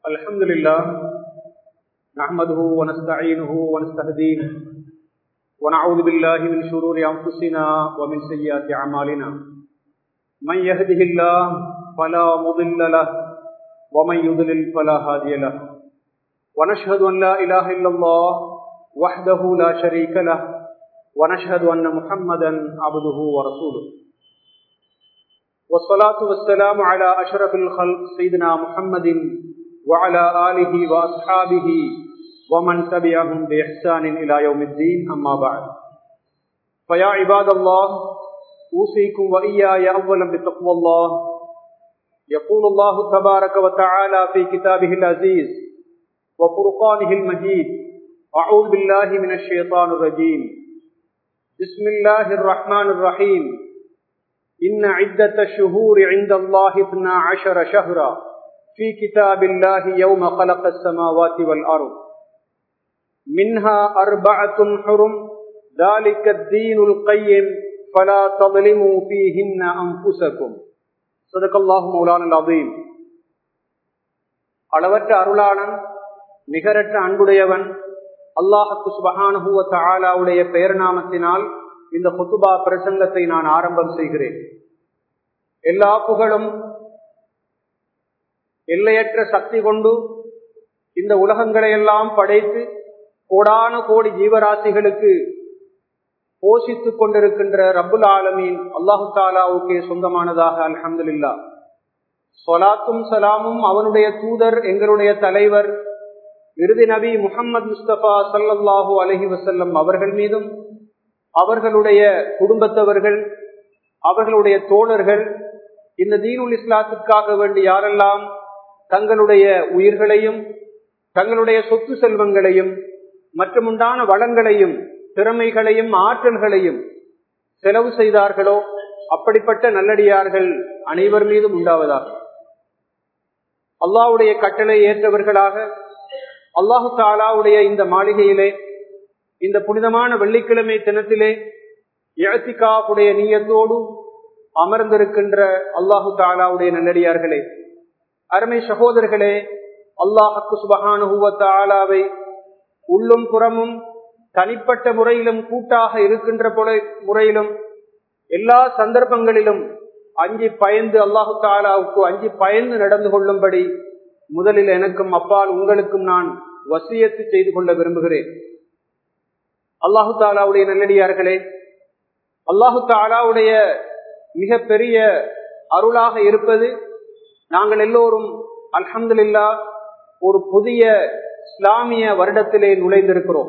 الحمد لله نحمده ونستعينه ونستهديه ونعوذ بالله من شرور أنفسنا ومن سيئات أعمالنا من يهده الله فلا مضل له ومن يضلل فلا هادي له ونشهد أن لا إله إلا الله وحده لا شريك له ونشهد أن محمدا عبده ورسوله والصلاة والسلام على أشرف الخلق سيدنا محمد وعلى آله وأصحابه ومن تبعهم بإحسان إلى يوم الدين أما بعد فيا عباد الله أوصيكم وإياي أولا بتقوى الله يقول الله تبارك وتعالى في كتابه العزيز وفرقانه المجيد أعوذ بالله من الشيطان الرجيم بسم الله الرحمن الرحيم إن عدة الشهور عند الله اثنا عشر شهرا في كتاب الله يوم خلق السماوات والأرض منها أربعة حرم ذلك الدين القيم فلا تظلموا فيهن أنفسكم صدق الله مولانا العظيم அளவற்ற அருளாளன் நிகரற்ற அன்புடையவன் அல்லாஹத்து சுபஹானுவ தாலாவுடைய பெயர் நாமத்தினால் இந்த குத்துபா பிரசங்கத்தை நான் ஆரம்பம் செய்கிறேன் எல்லா புகழும் எல்லையற்ற சக்தி கொண்டு இந்த உலகங்களை எல்லாம் படைத்து கோடான கோடி ஜீவராசிகளுக்கு போஷித்துக் கொண்டிருக்கின்ற ரபுல் ஆலமீன் அல்லாஹு தாலாவுக்கே சொந்தமானதாக அலமதுல்லா சொலாத்தும் சலாமும் அவனுடைய தூதர் எங்களுடைய தலைவர் இறுதி நபி முகமது முஸ்தபா சல்லாஹூ அலஹி வசல்லம் அவர்கள் மீதும் அவர்களுடைய குடும்பத்தவர்கள் அவர்களுடைய தோழர்கள் இந்த தீனுல் இஸ்லாத்துக்காக வேண்டி யாரெல்லாம் தங்களுடைய உயிர்களையும் தங்களுடைய சொத்து செல்வங்களையும் மற்றுமுண்டான வளங்களையும் திறமைகளையும் ஆற்றல்களையும் செலவு செய்தார்களோ அப்படிப்பட்ட நல்லடியார்கள் அனைவர் மீதும் உண்டாவதாக அல்லாவுடைய கட்டளை ஏற்றவர்களாக அல்லாஹு தாலாவுடைய இந்த மாளிகையிலே இந்த புனிதமான வெள்ளிக்கிழமை தினத்திலே இழத்திகாவுடைய நீயத்தோடு அமர்ந்திருக்கின்ற அல்லாஹு தாலாவுடைய நல்லடியார்களே அருமை சகோதரர்களே அல்லாஹுக்கு சுபகானுவத்தாலாவை உள்ளும் புறமும் தனிப்பட்ட முறையிலும் கூட்டாக இருக்கின்ற முறையிலும் எல்லா சந்தர்ப்பங்களிலும் அஞ்சி பயந்து அல்லாஹு தாலாவுக்கு அஞ்சி பயந்து நடந்து கொள்ளும்படி முதலில் எனக்கும் அப்பால் உங்களுக்கும் நான் வசியத்து செய்து கொள்ள விரும்புகிறேன் அல்லாஹு தாலாவுடைய நல்லடியார்களே அல்லாஹு தாலாவுடைய மிக பெரிய அருளாக இருப்பது நாங்கள் எல்லோரும் அல்ஹம்துல்லா ஒரு புதிய இஸ்லாமிய வருடத்திலே நுழைந்திருக்கிறோம்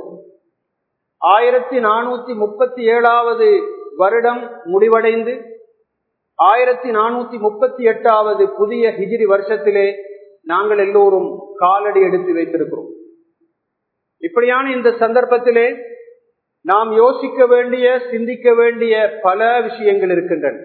ஆயிரத்தி நானூத்தி முப்பத்தி ஏழாவது வருடம் முடிவடைந்து ஆயிரத்தி நானூத்தி முப்பத்தி எட்டாவது புதிய ஹிஜிரி வருஷத்திலே நாங்கள் எல்லோரும் காலடி எடுத்து வைத்திருக்கிறோம் இப்படியான இந்த சந்தர்ப்பத்திலே நாம் யோசிக்க வேண்டிய சிந்திக்க வேண்டிய பல விஷயங்கள் இருக்கின்றன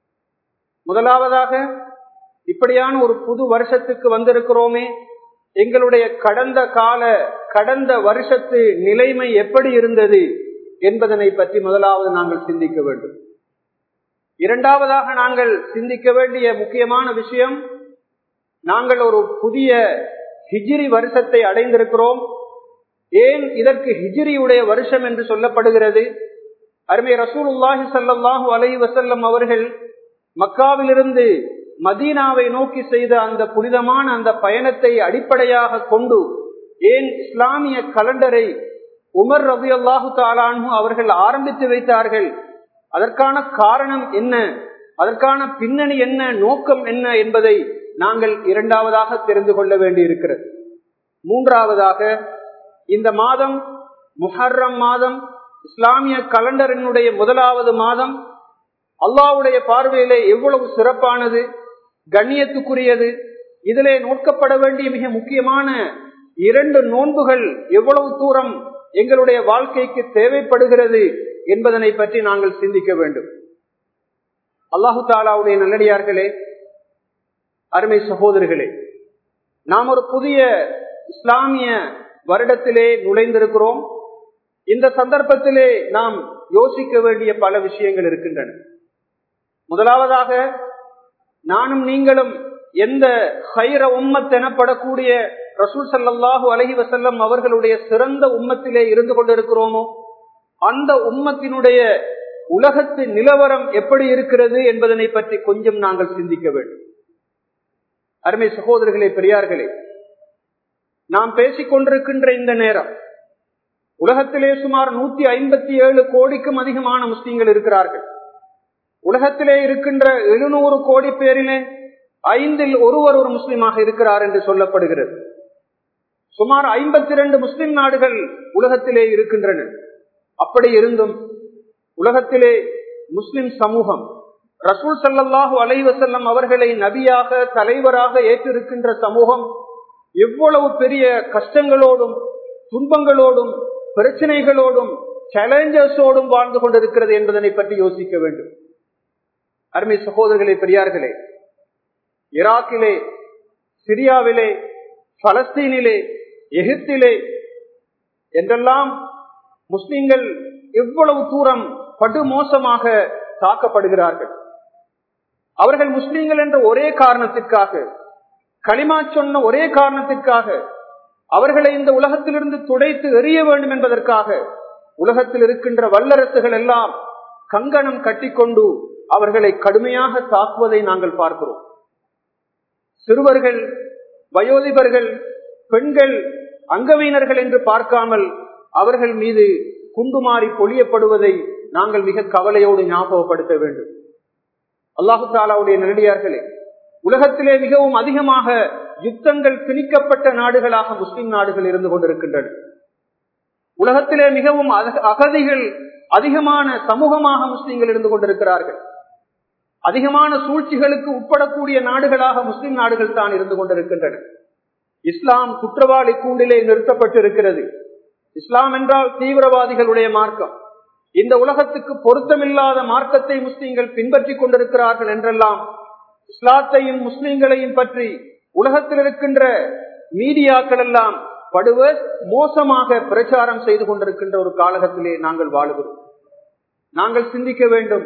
முதலாவதாக இப்படியான ஒரு புது வருஷத்துக்கு வந்திருக்கிறோமே எங்களுடைய கடந்த கால கடந்த வருஷத்து நிலைமை எப்படி இருந்தது என்பதனை பற்றி முதலாவது நாங்கள் சிந்திக்க வேண்டும் இரண்டாவதாக நாங்கள் சிந்திக்க வேண்டிய முக்கியமான விஷயம் நாங்கள் ஒரு புதிய ஹிஜிரி வருஷத்தை அடைந்திருக்கிறோம் ஏன் இதற்கு ஹிஜிரியுடைய வருஷம் என்று சொல்லப்படுகிறது அருமை ரசூலுல்லாஹி சல்லாஹூ அலை வசல்லம் அவர்கள் மக்காவிலிருந்து மதீனாவை நோக்கி செய்த அந்த புனிதமான அந்த பயணத்தை அடிப்படையாக கொண்டு ஏன் இஸ்லாமிய கலண்டரை உமர் ரவி அல்லாஹு தாலானு அவர்கள் ஆரம்பித்து வைத்தார்கள் அதற்கான காரணம் என்ன அதற்கான பின்னணி என்ன நோக்கம் என்ன என்பதை நாங்கள் இரண்டாவதாக தெரிந்து கொள்ள வேண்டியிருக்கிறது மூன்றாவதாக இந்த மாதம் முஹர்ரம் மாதம் இஸ்லாமிய கலண்டரினுடைய முதலாவது மாதம் அல்லாவுடைய பார்வையிலே எவ்வளவு சிறப்பானது கண்ணியத்துக்குரியது இதிலே நோக்கப்பட வேண்டிய மிக முக்கியமான இரண்டு நோன்புகள் எவ்வளவு தூரம் எங்களுடைய வாழ்க்கைக்கு தேவைப்படுகிறது என்பதனை பற்றி நாங்கள் சிந்திக்க வேண்டும் அல்லாஹு தாலாவுடைய நல்லடியார்களே அருமை சகோதரர்களே நாம் ஒரு புதிய இஸ்லாமிய வருடத்திலே நுழைந்திருக்கிறோம் இந்த சந்தர்ப்பத்திலே நாம் யோசிக்க வேண்டிய பல விஷயங்கள் இருக்கின்றன முதலாவதாக நானும் நீங்களும் எந்த ஹைர உம்மத் எனப்படக்கூடிய ரசூல் சல்லாஹூ அலஹி வசல்லம் அவர்களுடைய சிறந்த உம்மத்திலே இருந்து கொண்டிருக்கிறோமோ அந்த உம்மத்தினுடைய உலகத்து நிலவரம் எப்படி இருக்கிறது என்பதனை பற்றி கொஞ்சம் நாங்கள் சிந்திக்க வேண்டும் அருமை சகோதரர்களே பெரியார்களே நாம் பேசிக் கொண்டிருக்கின்ற இந்த நேரம் உலகத்திலே சுமார் நூத்தி ஐம்பத்தி ஏழு கோடிக்கும் அதிகமான முஸ்லீம்கள் இருக்கிறார்கள் உலகத்திலே இருக்கின்ற எழுநூறு கோடி பேரிலே ஐந்தில் ஒருவர் ஒரு முஸ்லீமாக இருக்கிறார் என்று சொல்லப்படுகிறது சுமார் ஐம்பத்தி இரண்டு முஸ்லிம் நாடுகள் உலகத்திலே இருக்கின்றன அப்படி இருந்தும் உலகத்திலே முஸ்லிம் சமூகம் ரசூல் சல்லாஹூ அலைவசல்லம் அவர்களை நபியாக தலைவராக ஏற்றிருக்கின்ற சமூகம் எவ்வளவு பெரிய கஷ்டங்களோடும் துன்பங்களோடும் பிரச்சனைகளோடும் சேலஞ்சஸோடும் வாழ்ந்து கொண்டிருக்கிறது என்பதனை பற்றி யோசிக்க வேண்டும் அருமை சகோதரர்களே பெரியார்களே ஈராக்கிலே சிரியாவிலே பலஸ்தீனிலே எகிப்திலே என்றெல்லாம் முஸ்லிம்கள் எவ்வளவு தூரம் படுமோசமாக தாக்கப்படுகிறார்கள் அவர்கள் முஸ்லிம்கள் என்ற ஒரே காரணத்திற்காக களிமா சொன்ன ஒரே காரணத்திற்காக அவர்களை இந்த உலகத்திலிருந்து துடைத்து எறிய வேண்டும் என்பதற்காக உலகத்தில் இருக்கின்ற வல்லரசுகள் எல்லாம் கங்கணம் கட்டிக்கொண்டு அவர்களை கடுமையாக தாக்குவதை நாங்கள் பார்க்கிறோம் சிறுவர்கள் வயோதிபர்கள் பெண்கள் அங்கவீனர்கள் என்று பார்க்காமல் அவர்கள் மீது குண்டுமாறி பொழியப்படுவதை நாங்கள் மிக கவலையோடு ஞாபகப்படுத்த வேண்டும் அல்லாஹு தாலாவுடைய நெருடியார்களே உலகத்திலே மிகவும் அதிகமாக யுத்தங்கள் திணிக்கப்பட்ட நாடுகளாக முஸ்லிம் நாடுகள் இருந்து கொண்டிருக்கின்றன உலகத்திலே மிகவும் அகதிகள் அதிகமான சமூகமாக முஸ்லிம்கள் இருந்து கொண்டிருக்கிறார்கள் அதிகமான சூழ்ச்சிகளுக்கு உட்படக்கூடிய நாடுகளாக முஸ்லிம் நாடுகள் தான் இருந்து கொண்டிருக்கின்றன இஸ்லாம் குற்றவாளி கூண்டிலே நிறுத்தப்பட்டிருக்கிறது இஸ்லாம் என்றால் தீவிரவாதிகளுடைய மார்க்கம் இந்த உலகத்துக்கு பொருத்தமில்லாத மார்க்கத்தை முஸ்லீம்கள் பின்பற்றி கொண்டிருக்கிறார்கள் என்றெல்லாம் இஸ்லாத்தையும் முஸ்லீம்களையும் பற்றி உலகத்தில் இருக்கின்ற மீடியாக்கள் எல்லாம் படுவ மோசமாக பிரச்சாரம் செய்து கொண்டிருக்கின்ற ஒரு காலகத்திலே நாங்கள் வாழுகிறோம் நாங்கள் சிந்திக்க வேண்டும்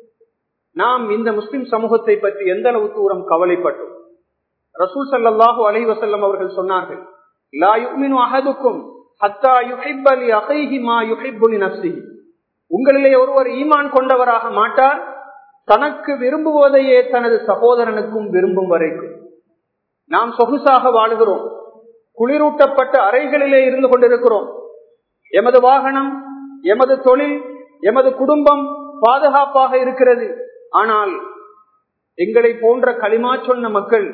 நாம் இந்த முஸ்லிம் சமூகத்தை பற்றி எந்த அளவு தூரம் கவலைப்பட்டோம் ரசூல் சல்லாஹூ அலை வசல்லம் அவர்கள் சொன்னார்கள் லா யுக்மினு அஹதுக்கும் ஹத்தா யுஹிப்பலி அகைஹி மா யுஹிப்புலி நப்சிஹி உங்களிலே ஒருவர் ஈமான் கொண்டவராக மாட்டார் தனக்கு விரும்புவதையே தனது சகோதரனுக்கும் விரும்பும் வரைக்கும் நாம் சொகுசாக வாழுகிறோம் குளிரூட்டப்பட்ட அறைகளிலே இருந்து கொண்டிருக்கிறோம் எமது வாகனம் எமது தொழில் எமது குடும்பம் பாதுகாப்பாக இருக்கிறது ஆனால் எங்களை போன்ற களிமா சொன்ன மக்கள்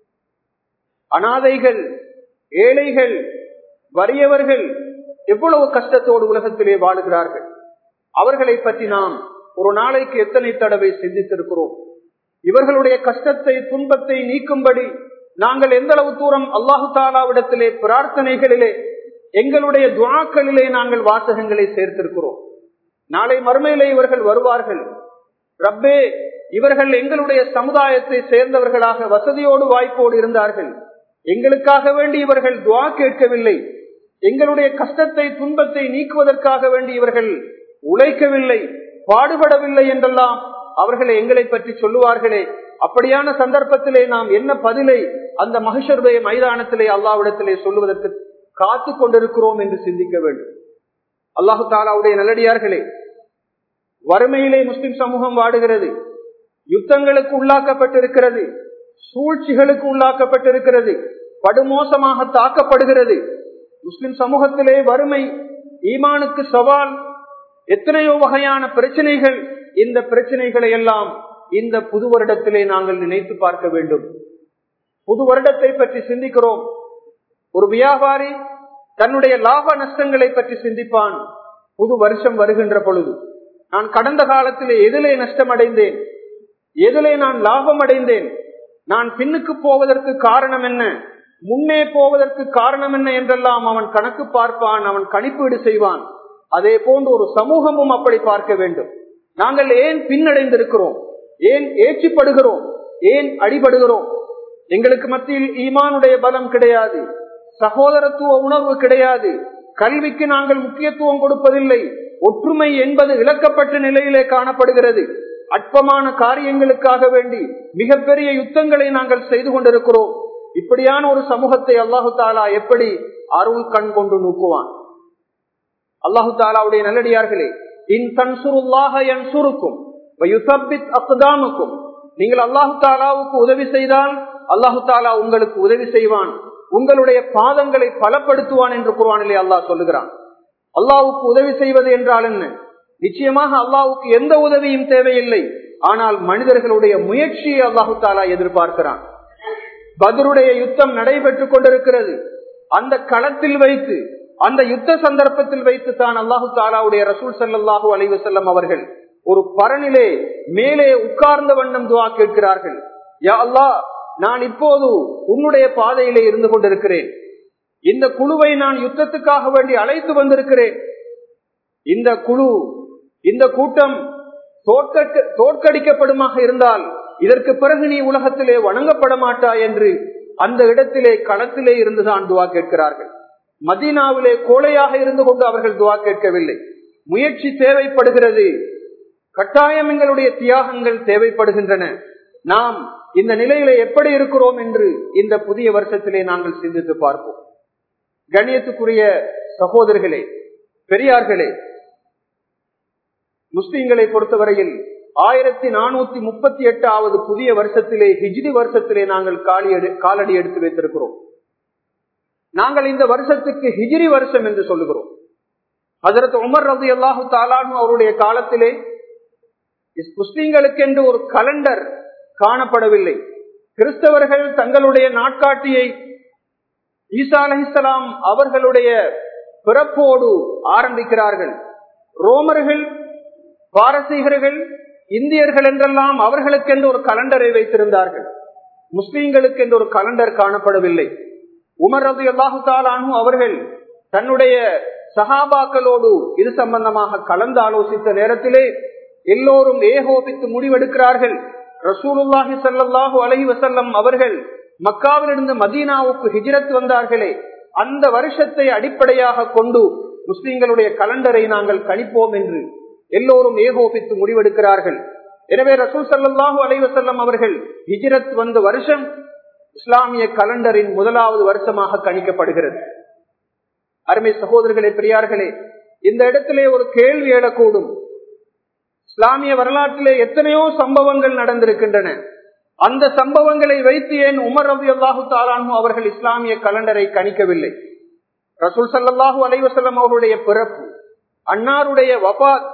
அனாதைகள் ஏழைகள் வறியவர்கள் எவ்வளவு கஷ்டத்தோடு உலகத்திலே வாழுகிறார்கள் அவர்களை பற்றி நாம் ஒரு நாளைக்கு எத்தனை தடவை சிந்தித்திருக்கிறோம் இவர்களுடைய கஷ்டத்தை துன்பத்தை நீக்கும்படி நாங்கள் எந்த அளவு தூரம் அல்லாஹு தாலாவிடத்திலே பிரார்த்தனைகளிலே எங்களுடைய துவாக்களிலே நாங்கள் வாசகங்களை சேர்த்திருக்கிறோம் நாளை மறுமையிலே இவர்கள் வருவார்கள் ரப்பே இவர்கள் எங்களுடைய சமுதாயத்தை சேர்ந்தவர்களாக வசதியோடு வாய்ப்போடு இருந்தார்கள் எங்களுக்காக வேண்டி இவர்கள் துவா கேட்கவில்லை எங்களுடைய கஷ்டத்தை துன்பத்தை நீக்குவதற்காக வேண்டி இவர்கள் உழைக்கவில்லை பாடுபடவில்லை என்றெல்லாம் அவர்களை எங்களை பற்றி சொல்லுவார்களே அப்படியான சந்தர்ப்பத்திலே நாம் என்ன பதிலை அந்த மகிஷருடைய மைதானத்திலே அல்லாவிடத்திலே சொல்லுவதற்கு காத்து கொண்டிருக்கிறோம் என்று சிந்திக்க வேண்டும் அல்லாஹு தாலாவுடைய நல்லடியார்களே வறுமையிலே முஸ்லிம் சமூகம் வாடுகிறது யுத்தங்களுக்கு உள்ளாக்கப்பட்டிருக்கிறது சூழ்ச்சிகளுக்கு உள்ளாக்கப்பட்டிருக்கிறது படுமோசமாக தாக்கப்படுகிறது முஸ்லிம் சமூகத்திலே வறுமை ஈமானுக்கு சவால் எத்தனையோ வகையான பிரச்சனைகள் இந்த பிரச்சனைகளை எல்லாம் இந்த புது வருடத்திலே நாங்கள் நினைத்து பார்க்க வேண்டும் புது வருடத்தை பற்றி சிந்திக்கிறோம் ஒரு வியாபாரி தன்னுடைய லாப நஷ்டங்களை பற்றி சிந்திப்பான் புது வருஷம் வருகின்ற பொழுது நான் கடந்த காலத்திலே எதிலே நஷ்டம் அடைந்தேன் எதிலே நான் லாபம் அடைந்தேன் நான் பின்னுக்கு போவதற்கு காரணம் என்ன முன்னே போவதற்கு காரணம் என்ன என்றெல்லாம் அவன் கணக்கு பார்ப்பான் அவன் கணிப்பீடு செய்வான் அதே போன்று ஒரு சமூகமும் அப்படி பார்க்க வேண்டும் நாங்கள் ஏன் பின்னடைந்திருக்கிறோம் ஏன் ஏற்றிப்படுகிறோம் ஏன் அடிபடுகிறோம் எங்களுக்கு மத்தியில் ஈமானுடைய பலம் கிடையாது சகோதரத்துவ உணர்வு கிடையாது கல்விக்கு நாங்கள் முக்கியத்துவம் கொடுப்பதில்லை ஒற்றுமை என்பது இழக்கப்பட்ட நிலையிலே காணப்படுகிறது அற்பமான காரியங்களுக்காக வேண்டி மிகப்பெரிய யுத்தங்களை நாங்கள் செய்து கொண்டிருக்கிறோம் இப்படியான ஒரு சமூகத்தை அல்லாஹு தாலா எப்படி அருள் கண் கொண்டு நோக்குவான் அல்லாஹு தாலாவுடைய நல்லடியார்களே இன் தன்சுருல்லாக என் சுருக்கும் அக்குதாமுக்கும் நீங்கள் அல்லாஹு தாலாவுக்கு உதவி செய்தால் அல்லாஹு தாலா உங்களுக்கு உதவி செய்வான் உங்களுடைய பாதங்களை பலப்படுத்துவான் என்று குர்வானிலே அல்லாஹ் சொல்லுகிறான் அல்லாவுக்கு உதவி செய்வது என்றால் என்ன நிச்சயமாக அல்லாவுக்கு எந்த உதவியும் தேவையில்லை ஆனால் மனிதர்களுடைய முயற்சியை அல்லாஹு தாலா எதிர்பார்க்கிறான் பதருடைய யுத்தம் நடைபெற்றுக் கொண்டிருக்கிறது அந்த களத்தில் வைத்து அந்த யுத்த சந்தர்ப்பத்தில் வைத்து தான் அல்லாஹு தாலாவுடைய ரசூல் சல்லாஹூ அலைவு செல்லம் அவர்கள் ஒரு பரனிலே மேலே உட்கார்ந்த வண்ணம் துவா கேட்கிறார்கள் யா அல்லா நான் இப்போது உன்னுடைய பாதையிலே இருந்து கொண்டிருக்கிறேன் இந்த குழுவை நான் யுத்தத்துக்காக வேண்டி அழைத்து வந்திருக்கிறேன் இந்த குழு இந்த கூட்டம் தோற்கடிக்கப்படுமாக இருந்தால் இதற்கு பிறகு நீ உலகத்திலே வணங்கப்பட மாட்டாய் என்று அந்த இடத்திலே களத்திலே இருந்துதான் துவா கேட்கிறார்கள் மதீனாவிலே கோழையாக இருந்து கொண்டு அவர்கள் துவா கேட்கவில்லை முயற்சி தேவைப்படுகிறது கட்டாயம் எங்களுடைய தியாகங்கள் தேவைப்படுகின்றன நாம் இந்த நிலையில எப்படி இருக்கிறோம் என்று இந்த புதிய வருஷத்திலே நாங்கள் சிந்தித்து பார்ப்போம் கண்ணியத்துக்குரிய சகோதரர்களே பெரியார்களே முஸ்லிம்களை பொறுத்தவரையில் ஆயிரத்தி நானூத்தி முப்பத்தி எட்டாவது புதிய வருஷத்திலே ஹிஜ்ரி வருஷத்திலே நாங்கள் காலி காலடி எடுத்து வைத்திருக்கிறோம் நாங்கள் இந்த வருஷத்துக்கு ஹிஜ்ரி வருஷம் என்று சொல்லுகிறோம் அதற்கு உமர் ரவி அல்லாஹு தாலானு அவருடைய காலத்திலே முஸ்லிம்களுக்கு என்று ஒரு கலண்டர் காணப்படவில்லை கிறிஸ்தவர்கள் தங்களுடைய நாட்காட்டியை ஈசா அலஹிஸ்லாம் அவர்களுடைய பிறப்போடு ஆரம்பிக்கிறார்கள் ரோமர்கள் பாரசீகர்கள் இந்தியர்கள் என்றெல்லாம் அவர்களுக்கென்று ஒரு கலண்டரை வைத்திருந்தார்கள் முஸ்லீம்களுக்கு என்று ஒரு கலண்டர் காணப்படவில்லை உமர் ரபி அல்லாஹு தாலானு அவர்கள் தன்னுடைய சகாபாக்களோடு இது சம்பந்தமாக கலந்து ஆலோசித்த நேரத்திலே எல்லோரும் ஏகோபித்து முடிவெடுக்கிறார்கள் ரசூலுல்லாஹி சல்லாஹூ அலஹி வசல்லம் அவர்கள் மக்காவிலிருந்து மதீனாவுக்கு ஹிஜ்ரத் வந்தார்களே அந்த வருஷத்தை அடிப்படையாக கொண்டு முஸ்லிம்களுடைய கலண்டரை நாங்கள் கணிப்போம் என்று எல்லோரும் ஏகோபித்து முடிவெடுக்கிறார்கள் எனவே ரசூல் சல்லாஹூ அலைவசல்லம் அவர்கள் ஹிஜ்ரத் வந்த வருஷம் இஸ்லாமிய கலண்டரின் முதலாவது வருஷமாக கணிக்கப்படுகிறது அருமை சகோதரர்களே பெரியார்களே இந்த இடத்திலே ஒரு கேள்வி எழக்கூடும் இஸ்லாமிய வரலாற்றிலே எத்தனையோ சம்பவங்கள் நடந்திருக்கின்றன அந்த சம்பவங்களை வைத்து ஏன் உமர் ரவி அல்லாஹு தாலானு அவர்கள் இஸ்லாமிய கலண்டரை கணிக்கவில்லை ரசூல் சல்லாஹூ அலைவசல்லம் அவருடைய பிறப்பு அன்னாருடைய வபாத்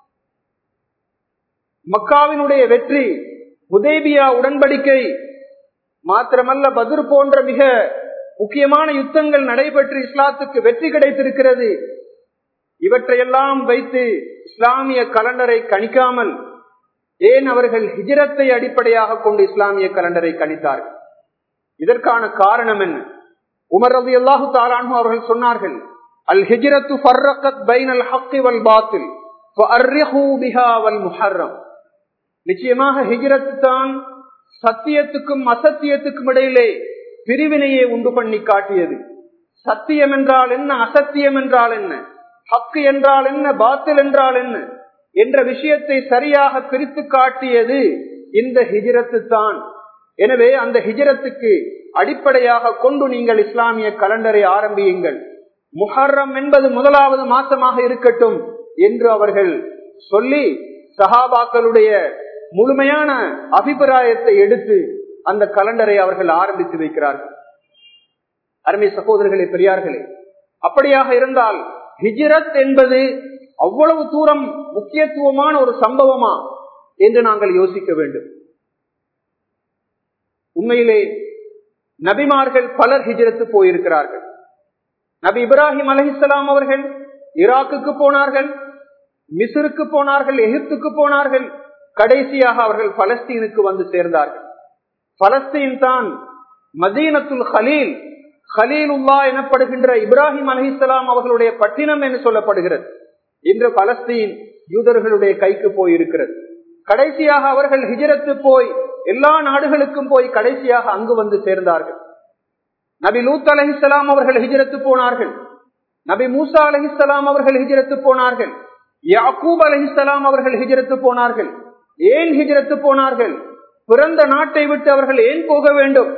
மக்காவினுடைய வெற்றி உதேபியா உடன்படிக்கை மாத்திரமல்ல பதிர் போன்ற மிக முக்கியமான யுத்தங்கள் நடைபெற்று இஸ்லாத்துக்கு வெற்றி கிடைத்திருக்கிறது இவற்றையெல்லாம் வைத்து இஸ்லாமிய கலண்டரை கணிக்காமல் ஏன் அவர்கள் ஹிஜரத்தை அடிப்படையாக கொண்டு இஸ்லாமிய கலண்டரை கணித்தார்கள் இதற்கான காரணம் என்ன உமர் ரவி அல்லாஹு தாலானு அவர்கள் சொன்னார்கள் அல் ஹிஜரத்து ஃபர்ரகத் பைன் அல் ஹக்கி வல் பாத்தில் முஹர்ரம் நிச்சயமாக ஹிஜரத் தான் சத்தியத்துக்கும் அசத்தியத்துக்கும் இடையிலே பிரிவினையை உண்டு பண்ணி காட்டியது சத்தியம் என்றால் என்ன அசத்தியம் என்றால் என்ன ஹக்கு என்றால் என்ன பாத்தில் என்றால் என்ன என்ற விஷயத்தை சரியாக பிரித்து காட்டியது இந்த ஹிஜரத்து தான் எனவே அந்த ஹிஜரத்துக்கு அடிப்படையாக கொண்டு நீங்கள் இஸ்லாமிய கலண்டரை ஆரம்பியுங்கள் முஹர்ரம் என்பது முதலாவது மாசமாக இருக்கட்டும் என்று அவர்கள் சொல்லி சஹாபாக்களுடைய முழுமையான அபிப்பிராயத்தை எடுத்து அந்த கலண்டரை அவர்கள் ஆரம்பித்து வைக்கிறார்கள் அருமை சகோதரர்களே பெரியார்களே அப்படியாக இருந்தால் ஹிஜ்ரத் என்பது அவ்வளவு தூரம் முக்கியத்துவமான ஒரு சம்பவமா என்று நாங்கள் யோசிக்க வேண்டும் உண்மையிலே நபிமார்கள் பலர் ஹிஜ்ரத்து போயிருக்கிறார்கள் நபி இப்ராஹிம் அலஹிசலாம் அவர்கள் ஈராக்குக்கு போனார்கள் மிஸ்ருக்கு போனார்கள் எகிப்துக்கு போனார்கள் கடைசியாக அவர்கள் பலஸ்தீனுக்கு வந்து சேர்ந்தார்கள் பலஸ்தீன் தான் மதீனத்துல் ஹலீல் ஹலீல் உல்லா எனப்படுகின்ற இப்ராஹிம் அலஹிசலாம் அவர்களுடைய பட்டினம் என்று சொல்லப்படுகிறது இன்று பலஸ்தீன் யூதர்களுடைய கைக்கு போயிருக்கிறது கடைசியாக அவர்கள் ஹிஜரத்து போய் எல்லா நாடுகளுக்கும் போய் கடைசியாக அங்கு வந்து சேர்ந்தார்கள் நபி லூத் அலஹிசலாம் அவர்கள் ஹிஜரத்து போனார்கள் நபி மூசா அலஹிசலாம் அவர்கள் ஹிஜரத்து போனார்கள் யாக்கூப் அலஹிசலாம் அவர்கள் ஹிஜரத்து போனார்கள் ஏன் ஹிஜரத்து போனார்கள் பிறந்த நாட்டை விட்டு அவர்கள் ஏன் போக வேண்டும்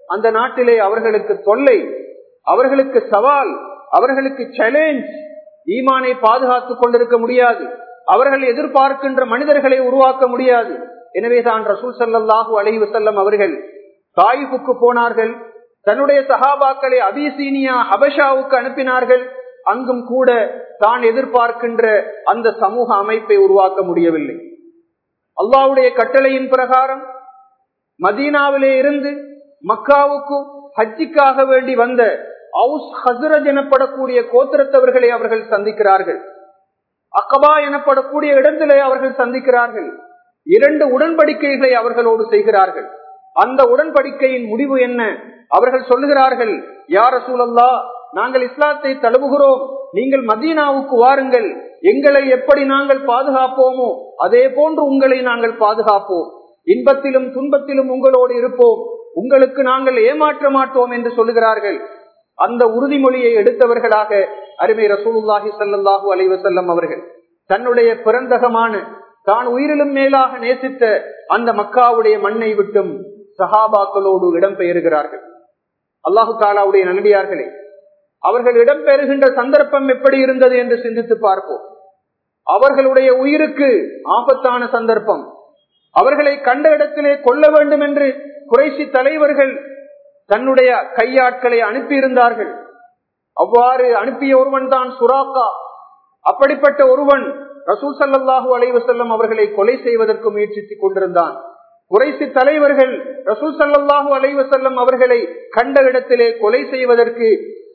அந்த நாட்டிலே அவர்களுக்கு தொல்லை அவர்களுக்கு சவால் அவர்களுக்கு சேலஞ்ச் ஈமானை பாதுகாத்துக் கொண்டிருக்க முடியாது அவர்கள் எதிர்பார்க்கின்ற மனிதர்களை உருவாக்க முடியாது எனவேதான் ரசூல் சல்லாஹூ அலஹி வசல்லம் அவர்கள் தாயிஃபுக்கு போனார்கள் தன்னுடைய சஹாபாக்களை அபிசீனியா ஹபஷாவுக்கு அனுப்பினார்கள் அங்கும் கூட தான் எதிர்பார்க்கின்ற அந்த சமூக அமைப்பை உருவாக்க முடியவில்லை அல்லாவுடைய கட்டளையின் பிரகாரம் மதீனாவிலே இருந்து மக்காவுக்கு ஹஜ்ஜிக்காக வேண்டி வந்த அவுஸ் ஹசரஜ் எனப்படக்கூடிய கோத்திரத்தவர்களை அவர்கள் சந்திக்கிறார்கள் அக்கபா எனப்படக்கூடிய இடத்திலே அவர்கள் சந்திக்கிறார்கள் இரண்டு உடன்படிக்கைகளை அவர்களோடு செய்கிறார்கள் அந்த உடன்படிக்கையின் முடிவு என்ன அவர்கள் சொல்லுகிறார்கள் யார சூழல்லா நாங்கள் இஸ்லாத்தை தழுவுகிறோம் நீங்கள் மதீனாவுக்கு வாருங்கள் எங்களை எப்படி நாங்கள் பாதுகாப்போமோ அதே போன்று உங்களை நாங்கள் பாதுகாப்போம் இன்பத்திலும் துன்பத்திலும் உங்களோடு இருப்போம் உங்களுக்கு நாங்கள் ஏமாற்ற மாட்டோம் என்று சொல்லுகிறார்கள் அந்த உறுதிமொழியை எடுத்தவர்களாக அருமை ரசூலுல்லாஹி சல்லாஹூ அலைவசல்லம் அவர்கள் தன்னுடைய பிறந்தகமான தான் உயிரிலும் மேலாக நேசித்த அந்த மக்காவுடைய மண்ணை விட்டும் சஹாபாக்களோடு இடம்பெயர்கிறார்கள் அல்லாஹு தாலாவுடைய நன்றியார்களே அவர்கள் இடம்பெறுகின்ற சந்தர்ப்பம் எப்படி இருந்தது என்று சிந்தித்து பார்ப்போம் அவர்களுடைய உயிருக்கு ஆபத்தான சந்தர்ப்பம் அவர்களை கண்ட இடத்திலே கொல்ல வேண்டும் என்று குறைசி தலைவர்கள் தன்னுடைய கையாட்களை அனுப்பியிருந்தார்கள் அவ்வாறு அனுப்பிய ஒருவன் தான் சுராக்கா அப்படிப்பட்ட ஒருவன் ரசூல் சல்லாஹூ அலைவசல்லம் அவர்களை கொலை செய்வதற்கு முயற்சித்துக் கொண்டிருந்தான் குறைசி தலைவர்கள் ரசூல் சல்லாஹூ அலைவசல்லம் அவர்களை கண்ட இடத்திலே கொலை செய்வதற்கு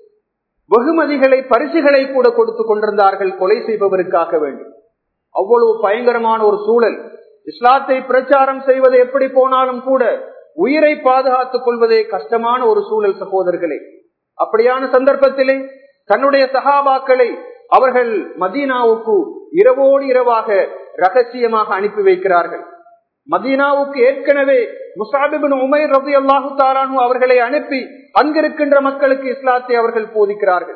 வெகுமதிகளை பரிசுகளை கூட கொடுத்து கொண்டிருந்தார்கள் கொலை செய்பவருக்காக வேண்டும் அவ்வளவு பயங்கரமான ஒரு சூழல் இஸ்லாத்தை பிரச்சாரம் செய்வது எப்படி போனாலும் கூட உயிரை பாதுகாத்துக் கொள்வதே கஷ்டமான ஒரு சூழல் சகோதரர்களே அப்படியான சந்தர்ப்பத்திலே தன்னுடைய சகாபாக்களை அவர்கள் மதீனாவுக்கு இரவோடு இரவாக ரகசியமாக அனுப்பி வைக்கிறார்கள் மதீனாவுக்கு ஏற்கனவே முசாபிபின் உமைர் ரபி அல்லாஹு தாரானு அவர்களை அனுப்பி அங்கிருக்கின்ற மக்களுக்கு இஸ்லாத்தை அவர்கள் போதிக்கிறார்கள்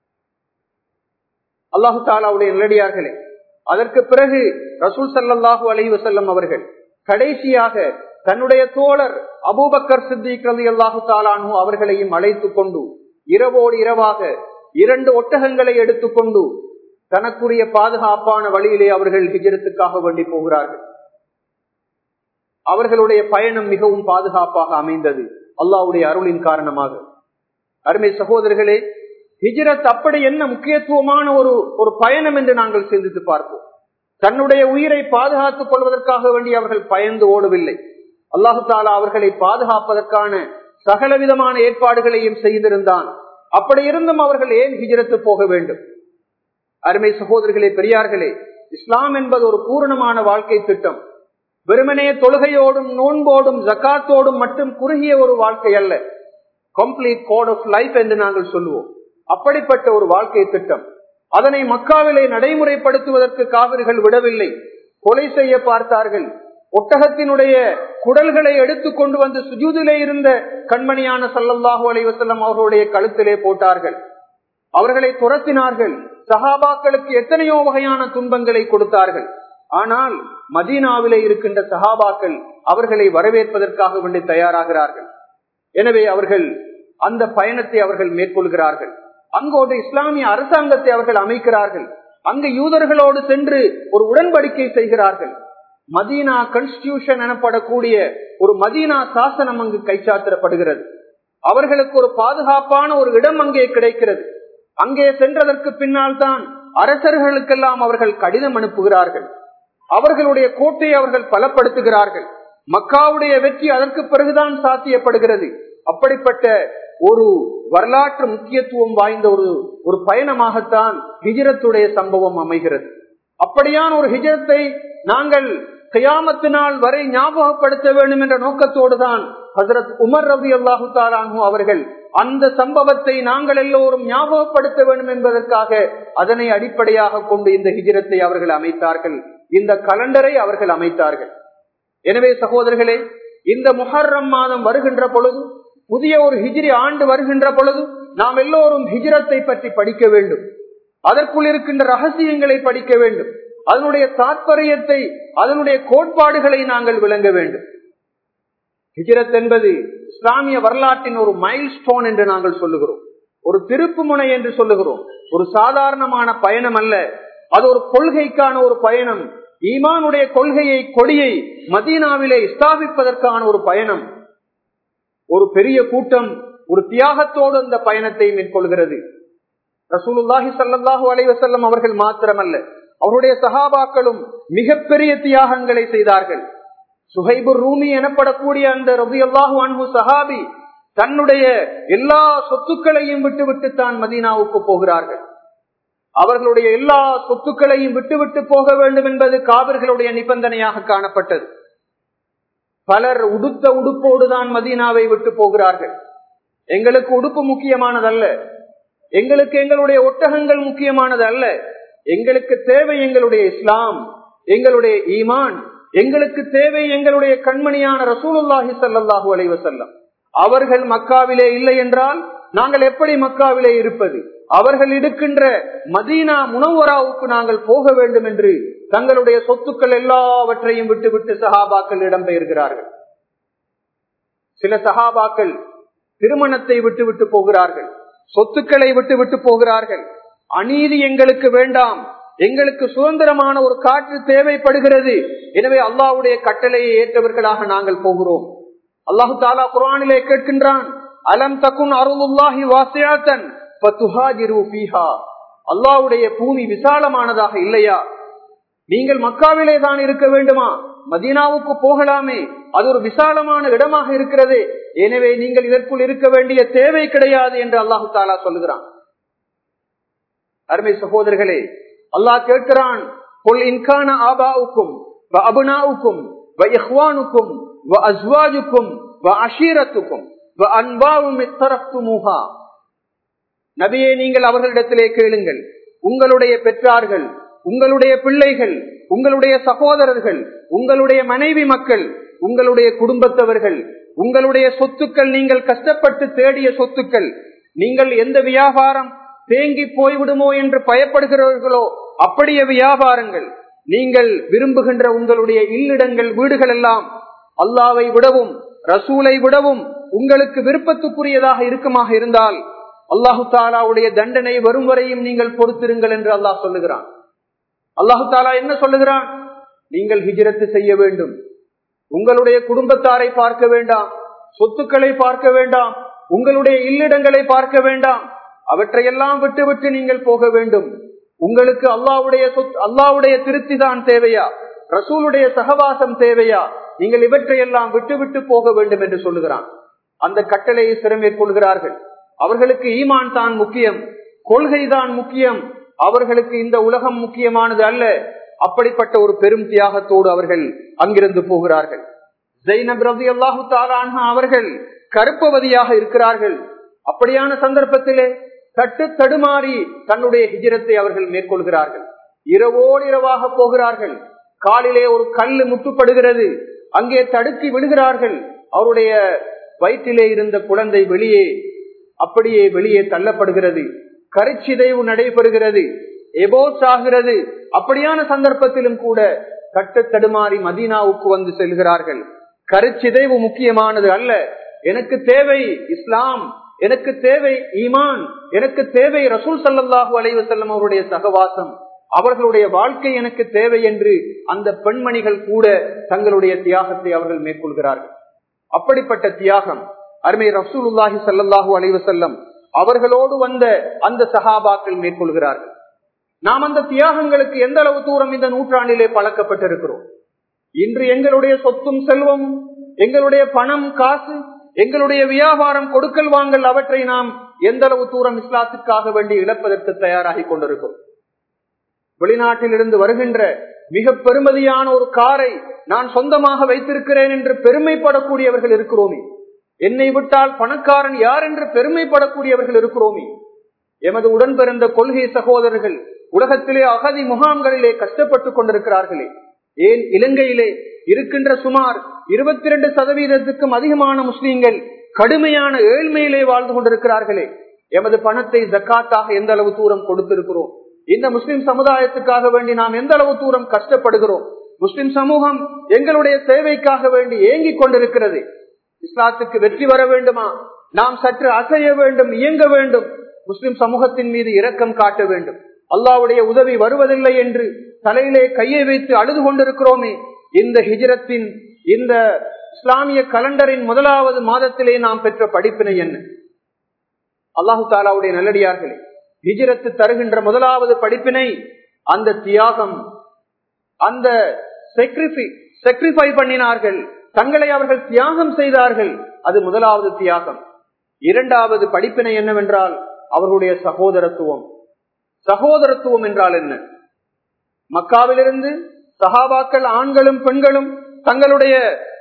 அல்லாஹு தாலாவுடைய நிலடியார்களே அதற்கு பிறகு ரசூல் சல்லாஹூ அலி வசல்லம் அவர்கள் கடைசியாக தன்னுடைய தோழர் அபூபக்கர் சித்திக் ரவி அல்லாஹு தாலானு அவர்களையும் அழைத்துக் கொண்டு இரவோடு இரவாக இரண்டு ஒட்டகங்களை எடுத்துக்கொண்டு தனக்குரிய பாதுகாப்பான வழியிலே அவர்கள் ஹிஜரத்துக்காக வேண்டி போகிறார்கள் அவர்களுடைய பயணம் மிகவும் பாதுகாப்பாக அமைந்தது அல்லாவுடைய அருளின் காரணமாக அருமை சகோதரர்களே ஹிஜரத் அப்படி என்ன முக்கியத்துவமான ஒரு ஒரு பயணம் என்று நாங்கள் சிந்தித்து பார்ப்போம் தன்னுடைய உயிரை பாதுகாத்துக் கொள்வதற்காக வேண்டி அவர்கள் பயந்து ஓடவில்லை அல்லாஹு தாலா அவர்களை பாதுகாப்பதற்கான சகல விதமான ஏற்பாடுகளையும் செய்திருந்தான் அப்படி இருந்தும் அவர்கள் ஏன் ஹிஜரத்து போக வேண்டும் அருமை சகோதரர்களே பெரியார்களே இஸ்லாம் என்பது ஒரு பூரணமான வாழ்க்கை திட்டம் வெறுமனே தொழுகையோடும் நோன்போடும் ஜக்காத்தோடும் மட்டும் குறுகிய ஒரு வாழ்க்கை அல்ல கம்ப்ளீட் கோட் ஆஃப் லைஃப் என்று நாங்கள் சொல்லுவோம் அப்படிப்பட்ட ஒரு வாழ்க்கை திட்டம் அதனை மக்காவிலே நடைமுறைப்படுத்துவதற்கு காவிர்கள் விடவில்லை கொலை செய்ய பார்த்தார்கள் ஒட்டகத்தினுடைய குடல்களை எடுத்து கொண்டு வந்து சுஜூதிலே இருந்த கண்மணியான சல்லல்லாஹு அலைவசல்லம் அவர்களுடைய கழுத்திலே போட்டார்கள் அவர்களை துரத்தினார்கள் சஹாபாக்களுக்கு எத்தனையோ வகையான துன்பங்களை கொடுத்தார்கள் ஆனால் மதீனாவிலே இருக்கின்ற சஹாபாக்கள் அவர்களை வரவேற்பதற்காக வேண்டி தயாராகிறார்கள் எனவே அவர்கள் அந்த பயணத்தை அவர்கள் மேற்கொள்கிறார்கள் அங்கோடு இஸ்லாமிய அரசாங்கத்தை அவர்கள் அமைக்கிறார்கள் அங்கு யூதர்களோடு சென்று ஒரு உடன்படிக்கை செய்கிறார்கள் மதீனா கான்ஸ்டியூஷன் எனப்படக்கூடிய ஒரு மதீனா சாசனம் அங்கு கைச்சாத்திரப்படுகிறது அவர்களுக்கு ஒரு பாதுகாப்பான ஒரு இடம் அங்கே கிடைக்கிறது அங்கே சென்றதற்கு பின்னால் தான் அரசர்களுக்கெல்லாம் அவர்கள் கடிதம் அனுப்புகிறார்கள் அவர்களுடைய கோட்டையை அவர்கள் பலப்படுத்துகிறார்கள் மக்காவுடைய வெற்றி அதற்கு பிறகுதான் சாத்தியப்படுகிறது அப்படிப்பட்ட ஒரு வரலாற்று முக்கியத்துவம் வாய்ந்த ஒரு ஒரு பயணமாகத்தான் ஹிஜரத்துடைய சம்பவம் அமைகிறது அப்படியான ஒரு ஹிஜரத்தை நாங்கள் கயாமத்து நாள் வரை ஞாபகப்படுத்த வேண்டும் என்ற நோக்கத்தோடு தான் ஹசரத் உமர் ரவி அல்லாஹு தாலானு அவர்கள் அந்த சம்பவத்தை நாங்கள் எல்லோரும் ஞாபகப்படுத்த வேண்டும் என்பதற்காக அதனை அடிப்படையாக கொண்டு இந்த ஹிஜரத்தை அவர்கள் அமைத்தார்கள் இந்த கலண்டரை அவர்கள் அமைத்தார்கள் எனவே சகோதரர்களே இந்த முஹர்ரம் மாதம் வருகின்ற பொழுது புதிய ஒரு ஹிஜ்ரி ஆண்டு வருகின்ற பொழுது நாம் எல்லோரும் ஹிஜ்ரத்தை பற்றி படிக்க வேண்டும் அதற்குள் இருக்கின்ற ரகசியங்களை படிக்க வேண்டும் அதனுடைய தாற்பயத்தை அதனுடைய கோட்பாடுகளை நாங்கள் விளங்க வேண்டும் ஹிஜரத் என்பது இஸ்லாமிய வரலாற்றின் ஒரு மைல் ஸ்டோன் என்று நாங்கள் சொல்லுகிறோம் ஒரு திருப்பு முனை என்று சொல்லுகிறோம் ஒரு சாதாரணமான பயணம் அல்ல அது ஒரு கொள்கைக்கான ஒரு பயணம் ஈமானுடைய கொள்கையை கொடியை மதீனாவிலே ஸ்தாபிப்பதற்கான ஒரு பயணம் ஒரு பெரிய கூட்டம் ஒரு தியாகத்தோடு அந்த பயணத்தை மேற்கொள்கிறது ரசூலுல்லாஹி சல்லாஹூ அலைவசல்லம் அவர்கள் மாத்திரமல்ல அவருடைய சகாபாக்களும் மிகப்பெரிய தியாகங்களை செய்தார்கள் சுஹைபுர் ரூமி எனப்படக்கூடிய அந்த ரபி அல்லாஹு அன்பு சஹாபி தன்னுடைய எல்லா சொத்துக்களையும் விட்டுவிட்டு தான் மதீனாவுக்கு போகிறார்கள் அவர்களுடைய எல்லா சொத்துக்களையும் விட்டுவிட்டு போக வேண்டும் என்பது காவிர்களுடைய நிபந்தனையாக காணப்பட்டது பலர் உடுத்த உடுப்போடு தான் மதீனாவை விட்டு போகிறார்கள் எங்களுக்கு உடுப்பு முக்கியமானதல்ல எங்களுக்கு எங்களுடைய ஒட்டகங்கள் முக்கியமானது அல்ல எங்களுக்கு தேவை எங்களுடைய இஸ்லாம் எங்களுடைய ஈமான் எங்களுக்கு தேவை எங்களுடைய கண்மணியான ரசூலுல்லாஹி சல்லாஹூ அலைவசல்லம் அவர்கள் மக்காவிலே இல்லை என்றால் நாங்கள் எப்படி மக்காவிலே இருப்பது அவர்கள் இருக்கின்ற மதீனா முனவராவுக்கு நாங்கள் போக வேண்டும் என்று தங்களுடைய சொத்துக்கள் எல்லாவற்றையும் விட்டுவிட்டு சஹாபாக்கள் இடம்பெயர்கிறார்கள் சில சஹாபாக்கள் திருமணத்தை விட்டு விட்டு போகிறார்கள் சொத்துக்களை விட்டு விட்டு போகிறார்கள் அநீதி எங்களுக்கு வேண்டாம் எங்களுக்கு சுதந்திரமான ஒரு காற்று தேவைப்படுகிறது எனவே அல்லாவுடைய கட்டளையை ஏற்றவர்களாக நாங்கள் போகிறோம் அல்லாஹு தாலா குரானிலே கேட்கின்றான் அலம் தக்குன் அருளுல்லாஹி வாசியாத்தன் அல்லாவுடைய பூமி விசாலமானதாக இல்லையா நீங்கள் மக்காவிலே தான் இருக்க வேண்டுமா மதீனாவுக்கு போகலாமே அது ஒரு விசாலமான இடமாக இருக்கிறது எனவே நீங்கள் இதற்குள் இருக்க வேண்டிய தேவை கிடையாது என்று அல்லாஹு தாலா சொல்லுகிறான் அருமை சகோதரர்களே அல்லாஹ் கேட்கிறான் கொல் இன்கான ஆபாவுக்கும் அபுனாவுக்கும் இஹ்வானுக்கும் அஸ்வாஜுக்கும் அஷீரத்துக்கும் அன்பாவும் நபியே நீங்கள் அவர்களிடத்திலே கேளுங்கள் உங்களுடைய பெற்றார்கள் உங்களுடைய பிள்ளைகள் உங்களுடைய சகோதரர்கள் உங்களுடைய மனைவி மக்கள் உங்களுடைய குடும்பத்தவர்கள் உங்களுடைய சொத்துக்கள் நீங்கள் கஷ்டப்பட்டு தேடிய சொத்துக்கள் நீங்கள் எந்த வியாபாரம் தேங்கி போய்விடுமோ என்று பயப்படுகிறவர்களோ அப்படியே வியாபாரங்கள் நீங்கள் விரும்புகின்ற உங்களுடைய இல்லிடங்கள் வீடுகள் எல்லாம் அல்லாவை விடவும் ரசூலை விடவும் உங்களுக்கு விருப்பத்துக்குரியதாக இருக்குமாக இருந்தால் அல்லாஹு தாலாவுடைய தண்டனை வரும் வரையும் நீங்கள் பொறுத்திருங்கள் என்று அல்லாஹ் சொல்லுகிறான் அல்லாஹு தாலா என்ன சொல்லுகிறான் நீங்கள் ஹிஜரத்து செய்ய வேண்டும் உங்களுடைய குடும்பத்தாரை பார்க்க வேண்டாம் சொத்துக்களை பார்க்க வேண்டாம் உங்களுடைய இல்லிடங்களை பார்க்க வேண்டாம் அவற்றையெல்லாம் விட்டு விட்டு நீங்கள் போக வேண்டும் உங்களுக்கு அல்லாவுடைய சொத் அல்லாவுடைய திருப்தி தான் தேவையா ரசூலுடைய சகவாசம் தேவையா நீங்கள் இவற்றையெல்லாம் விட்டு விட்டு போக வேண்டும் என்று சொல்லுகிறான் அந்த கட்டளையை சிறமேற்கொள்கிறார்கள் அவர்களுக்கு ஈமான் தான் முக்கியம் கொள்கை தான் முக்கியம் அவர்களுக்கு இந்த உலகம் முக்கியமானது அல்ல அப்படிப்பட்ட ஒரு பெரும் தியாகத்தோடு அவர்கள் அங்கிருந்து போகிறார்கள் ஜெயினப் ரவி அல்லாஹு தாலான்ஹா அவர்கள் கருப்பவதியாக இருக்கிறார்கள் அப்படியான சந்தர்ப்பத்திலே தட்டு தடுமாறி தன்னுடைய ஹிஜரத்தை அவர்கள் மேற்கொள்கிறார்கள் இரவோடு இரவாக போகிறார்கள் காலிலே ஒரு கல்லு முட்டுப்படுகிறது அங்கே தடுக்கி விடுகிறார்கள் அவருடைய வயிற்றிலே இருந்த குழந்தை வெளியே அப்படியே வெளியே தள்ளப்படுகிறது கரிச்சிதைவு நடைபெறுகிறது எபோஸ் ஆகிறது அப்படியான சந்தர்ப்பத்திலும் கூட கட்டு தடுமாறி மதீனாவுக்கு வந்து செல்கிறார்கள் கருச்சிதைவு முக்கியமானது அல்ல எனக்கு தேவை இஸ்லாம் எனக்கு தேவை ஈமான் எனக்கு தேவை ரசூல் சல்லாஹூ அலைவசல்லம் அவருடைய சகவாசம் அவர்களுடைய வாழ்க்கை எனக்கு தேவை என்று அந்த பெண்மணிகள் கூட தங்களுடைய தியாகத்தை அவர்கள் மேற்கொள்கிறார்கள் அப்படிப்பட்ட தியாகம் அருமை ரசூலுல்லாஹி சல்லாஹூ அலைவசல்லம் அவர்களோடு வந்த அந்த சகாபாக்கள் மேற்கொள்கிறார்கள் நாம் அந்த தியாகங்களுக்கு எந்த அளவு தூரம் இந்த நூற்றாண்டிலே பழக்கப்பட்டிருக்கிறோம் இன்று எங்களுடைய சொத்தும் செல்வம் எங்களுடைய பணம் காசு எங்களுடைய வியாபாரம் கொடுக்கல் வாங்கல் அவற்றை நாம் எந்த அளவு தூரம் இஸ்லாத்துக்காக வேண்டி இழப்பதற்கு தயாராகி கொண்டிருக்கிறோம் வெளிநாட்டில் இருந்து வருகின்ற மிக பெருமதியான ஒரு காரை நான் சொந்தமாக வைத்திருக்கிறேன் என்று பெருமைப்படக்கூடியவர்கள் இருக்கிறோமே என்னை விட்டால் பணக்காரன் யார் என்று பெருமைப்படக்கூடியவர்கள் இருக்கிறோமே எமது உடன் பிறந்த கொள்கை சகோதரர்கள் உலகத்திலே அகதி முகாம்களிலே கஷ்டப்பட்டுக் கொண்டிருக்கிறார்களே ஏன் இலங்கையிலே இருக்கின்ற சுமார் இருபத்தி இரண்டு சதவீதத்துக்கும் அதிகமான முஸ்லீம்கள் கடுமையான ஏழ்மையிலே வாழ்ந்து கொண்டிருக்கிறார்களே எமது பணத்தை ஜக்காத்தாக எந்த அளவு தூரம் கொடுத்திருக்கிறோம் இந்த முஸ்லிம் சமுதாயத்துக்காக வேண்டி நாம் எந்த அளவு தூரம் கஷ்டப்படுகிறோம் முஸ்லிம் சமூகம் எங்களுடைய சேவைக்காக வேண்டி ஏங்கிக் கொண்டிருக்கிறது இஸ்லாத்துக்கு வெற்றி வர வேண்டுமா நாம் சற்று அசைய வேண்டும் இயங்க வேண்டும் முஸ்லிம் சமூகத்தின் மீது இரக்கம் காட்ட வேண்டும் அல்லாவுடைய உதவி வருவதில்லை என்று தலையிலே கையை வைத்து அழுது கொண்டிருக்கிறோமே இந்த ஹிஜரத்தின் இந்த இஸ்லாமிய கலண்டரின் முதலாவது மாதத்திலே நாம் பெற்ற படிப்பினை என்ன அல்லாஹு தாலாவுடைய நல்லடியார்களே ஹிஜரத்து தருகின்ற முதலாவது படிப்பினை அந்த தியாகம் அந்த செக்ரிஃபை பண்ணினார்கள் தங்களை அவர்கள் தியாகம் செய்தார்கள் அது முதலாவது தியாகம் இரண்டாவது படிப்பினை என்னவென்றால் அவர்களுடைய சகோதரத்துவம் சகோதரத்துவம் என்றால் என்ன மக்காவிலிருந்து சகாபாக்கள் ஆண்களும் பெண்களும் தங்களுடைய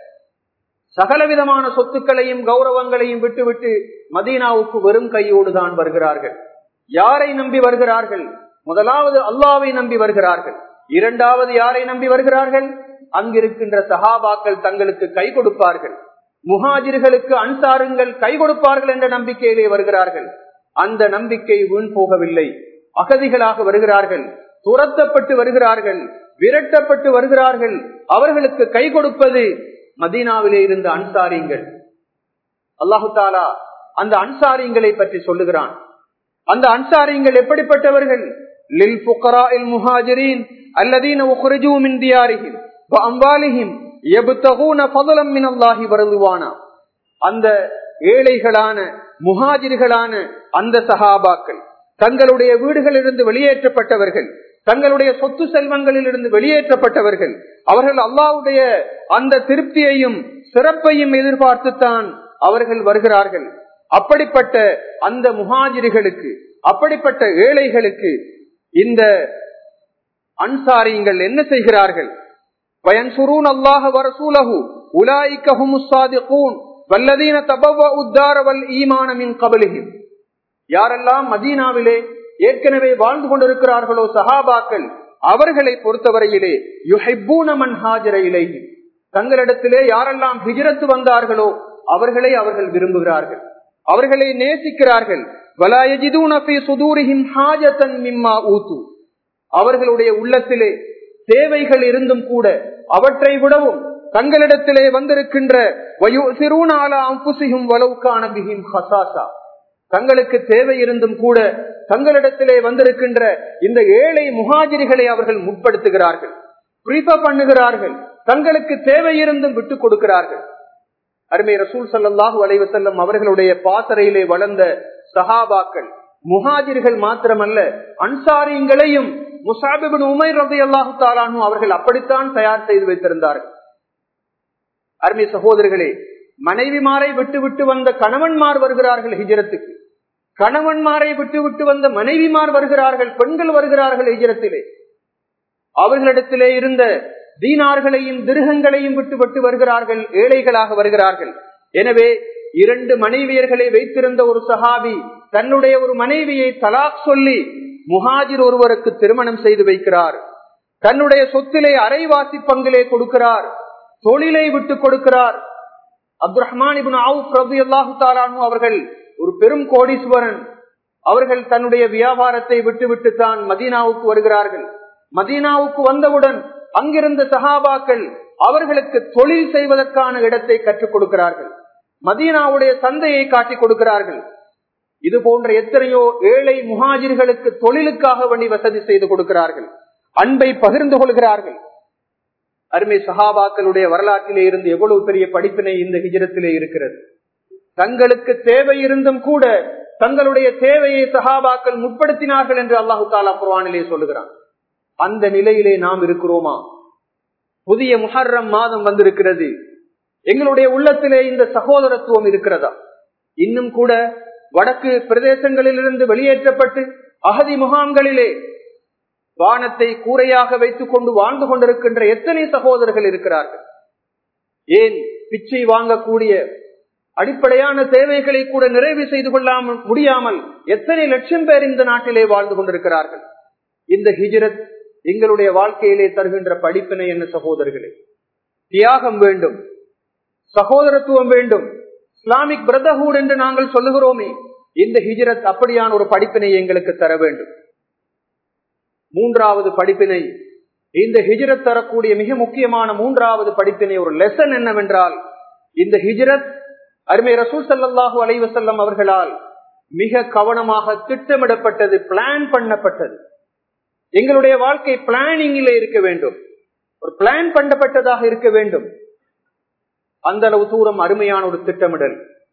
சகலவிதமான சொத்துக்களையும் கௌரவங்களையும் விட்டுவிட்டு மதீனாவுக்கு வெறும் கையோடு தான் வருகிறார்கள் யாரை நம்பி வருகிறார்கள் முதலாவது அல்லாவை நம்பி வருகிறார்கள் இரண்டாவது யாரை நம்பி வருகிறார்கள் அங்கிருக்கின்ற சகாபாக்கள் தங்களுக்கு கை கொடுப்பார்கள் முஹாஜிர்களுக்கு அன்சாருங்கள் கை கொடுப்பார்கள் என்ற நம்பிக்கையிலே வருகிறார்கள் அந்த நம்பிக்கை வீண் போகவில்லை அகதிகளாக வருகிறார்கள் துரத்தப்பட்டு வருகிறார்கள் விரட்டப்பட்டு வருகிறார்கள் அவர்களுக்கு கை கொடுப்பது மதீனாவிலே இருந்த அன்சாரிங்கள் அல்லாஹு தாலா அந்த அன்சாரிங்களை பற்றி சொல்லுகிறான் அந்த அன்சாரிங்கள் எப்படிப்பட்டவர்கள் லில் புக்கரா இல் முஹாஜிரின் அல்லதீன உஹ்ரிஜூ மின் தியாரிஹிம் வஅம்வாலிஹிம் யப்தகூன ஃபضلا மின் அல்லாஹி வரதுவானா அந்த ஏழைகளான முஹாஜிர்களான அந்த சஹாபாக்கள் தங்களுடைய வீடுகளிலிருந்து வெளியேற்றப்பட்டவர்கள் தங்களுடைய சொத்து செல்வங்களில் இருந்து வெளியேற்றப்பட்டவர்கள் அவர்கள் அல்லாவுடைய அந்த திருப்தியையும் சிறப்பையும் எதிர்பார்த்துத்தான் அவர்கள் வருகிறார்கள் அப்படிப்பட்ட அந்த முஹாஜிர்களுக்கு அப்படிப்பட்ட ஏழைகளுக்கு இந்த அன்சாரிங்கள் என்ன செய்கிறார்கள் பயன்சுரூன் அல்லாஹ வரசூலகு உலாய்கஹும் உஸ்தாதிகூன் வல்லதீன தபவ உத்தார வல் ஈமான மின் கபலிஹிம் யாரெல்லாம் மதீனாவிலே ஏற்கனவே வாழ்ந்து கொண்டிருக்கிறார்களோ சஹாபாக்கள் அவர்களை பொறுத்தவரையிலே யுஹைபூனமன் ஹாஜர இலைஹி தங்களிடத்திலே யாரெல்லாம் ஹிஜரத்து வந்தார்களோ அவர்களை அவர்கள் விரும்புகிறார்கள் அவர்களை நேசிக்கிறார்கள் அவர்களுடைய உள்ளத்திலே தேவைகள் இருந்தும் கூட அவற்றை விடவும் தங்களிடத்திலே வந்திருக்கின்ற தங்களுக்கு தேவை இருந்தும் கூட தங்களிடத்திலே வந்திருக்கின்ற இந்த ஏழை முகாஜிரிகளை அவர்கள் முற்படுத்துகிறார்கள் ப்ரீஃபர் பண்ணுகிறார்கள் தங்களுக்கு தேவை இருந்தும் விட்டுக் கொடுக்கிறார்கள் அருமை ரசூல் சல்லாஹூ அலைவசல்லம் அவர்களுடைய பாசறையிலே வளர்ந்த சஹாபாக்கள் முஹாஜிர்கள் மாத்திரமல்ல அன்சாரியங்களையும் முசாபிபின் உமைர் ரபி அல்லாஹு தாலானு அவர்கள் அப்படித்தான் தயார் செய்து வைத்திருந்தார்கள் அருமை சகோதரர்களே மனைவிமாரை விட்டு விட்டு வந்த கணவன்மார் வருகிறார்கள் ஹிஜரத்துக்கு கணவன்மாரை விட்டு விட்டு வந்த மனைவிமார் வருகிறார்கள் பெண்கள் வருகிறார்கள் ஹிஜரத்திலே அவர்களிடத்திலே இருந்த தீனார்களையும் திருகங்களையும் விட்டு விட்டு வருகிறார்கள் ஏழைகளாக வருகிறார்கள் எனவே இரண்டு மனைவியர்களை வைத்திருந்த ஒரு சஹாபி தன்னுடைய ஒரு மனைவியை தலாக் சொல்லி முஹாஜிர் ஒருவருக்கு திருமணம் செய்து வைக்கிறார் தன்னுடைய சொத்திலே அரைவாசி பங்கிலே கொடுக்கிறார் தொழிலை விட்டு கொடுக்கிறார் அப்து ரஹ்மான் அல்லாஹு அவர்கள் ஒரு பெரும் கோடீஸ்வரன் அவர்கள் தன்னுடைய வியாபாரத்தை விட்டுவிட்டு தான் மதீனாவுக்கு வருகிறார்கள் மதீனாவுக்கு வந்தவுடன் அங்கிருந்த சஹாபாக்கள் அவர்களுக்கு தொழில் செய்வதற்கான இடத்தை கற்றுக் கொடுக்கிறார்கள் மதீனாவுடைய சந்தையை காட்டிக் கொடுக்கிறார்கள் இது போன்ற எத்தனையோ ஏழை முஹாஜிர்களுக்கு தொழிலுக்காக வேண்டி வசதி செய்து கொடுக்கிறார்கள் அன்பை பகிர்ந்து கொள்கிறார்கள் அருமை சஹாபாக்களுடைய வரலாற்றிலே இருந்து எவ்வளவு பெரிய படிப்பினை இந்த ஹிஜரத்திலே இருக்கிறது தங்களுக்கு தேவை இருந்தும் கூட தங்களுடைய தேவையை சஹாபாக்கள் முற்படுத்தினார்கள் என்று அல்லாஹு தாலா குர்வானிலே சொல்லுகிறான் அந்த நிலையிலே நாம் இருக்கிறோமா புதிய முஹர்ரம் மாதம் வந்திருக்கிறது எங்களுடைய உள்ளத்திலே இந்த சகோதரத்துவம் இருக்கிறதா இன்னும் கூட வடக்கு பிரதேசங்களிலிருந்து வெளியேற்றப்பட்டு அகதி முகாம்களிலே வானத்தை கூரையாக வைத்துக் கொண்டு வாழ்ந்து கொண்டிருக்கின்ற எத்தனை சகோதரர்கள் இருக்கிறார்கள் ஏன் பிச்சை வாங்கக்கூடிய அடிப்படையான தேவைகளை கூட நிறைவு செய்து கொள்ளாமல் முடியாமல் எத்தனை லட்சம் பேர் இந்த நாட்டிலே வாழ்ந்து கொண்டிருக்கிறார்கள் இந்த ஹிஜரத் எங்களுடைய வாழ்க்கையிலே தருகின்ற படிப்பினை என்ன சகோதரர்களே தியாகம் வேண்டும் சகோதரத்துவம் வேண்டும் இஸ்லாமிக் பிரதர்ஹுட் என்று நாங்கள் சொல்லுகிறோமே இந்த ஹிஜரத் அப்படியான ஒரு படிப்பினை எங்களுக்கு தர வேண்டும் மூன்றாவது படிப்பினை இந்த ஹிஜரத் தரக்கூடிய மிக முக்கியமான மூன்றாவது படிப்பினை ஒரு லெசன் என்னவென்றால் இந்த ஹிஜரத் அருமை ரசூல் சல்லாஹூ அலைவசல்லம் அவர்களால் மிக கவனமாக திட்டமிடப்பட்டது பிளான் பண்ணப்பட்டது எங்களுடைய வாழ்க்கை பிளானிங்கில் இருக்க வேண்டும் ஒரு பிளான் பண்ணப்பட்டதாக இருக்க வேண்டும் அந்த அளவு தூரம் அருமையான ஒரு திட்டமிடல்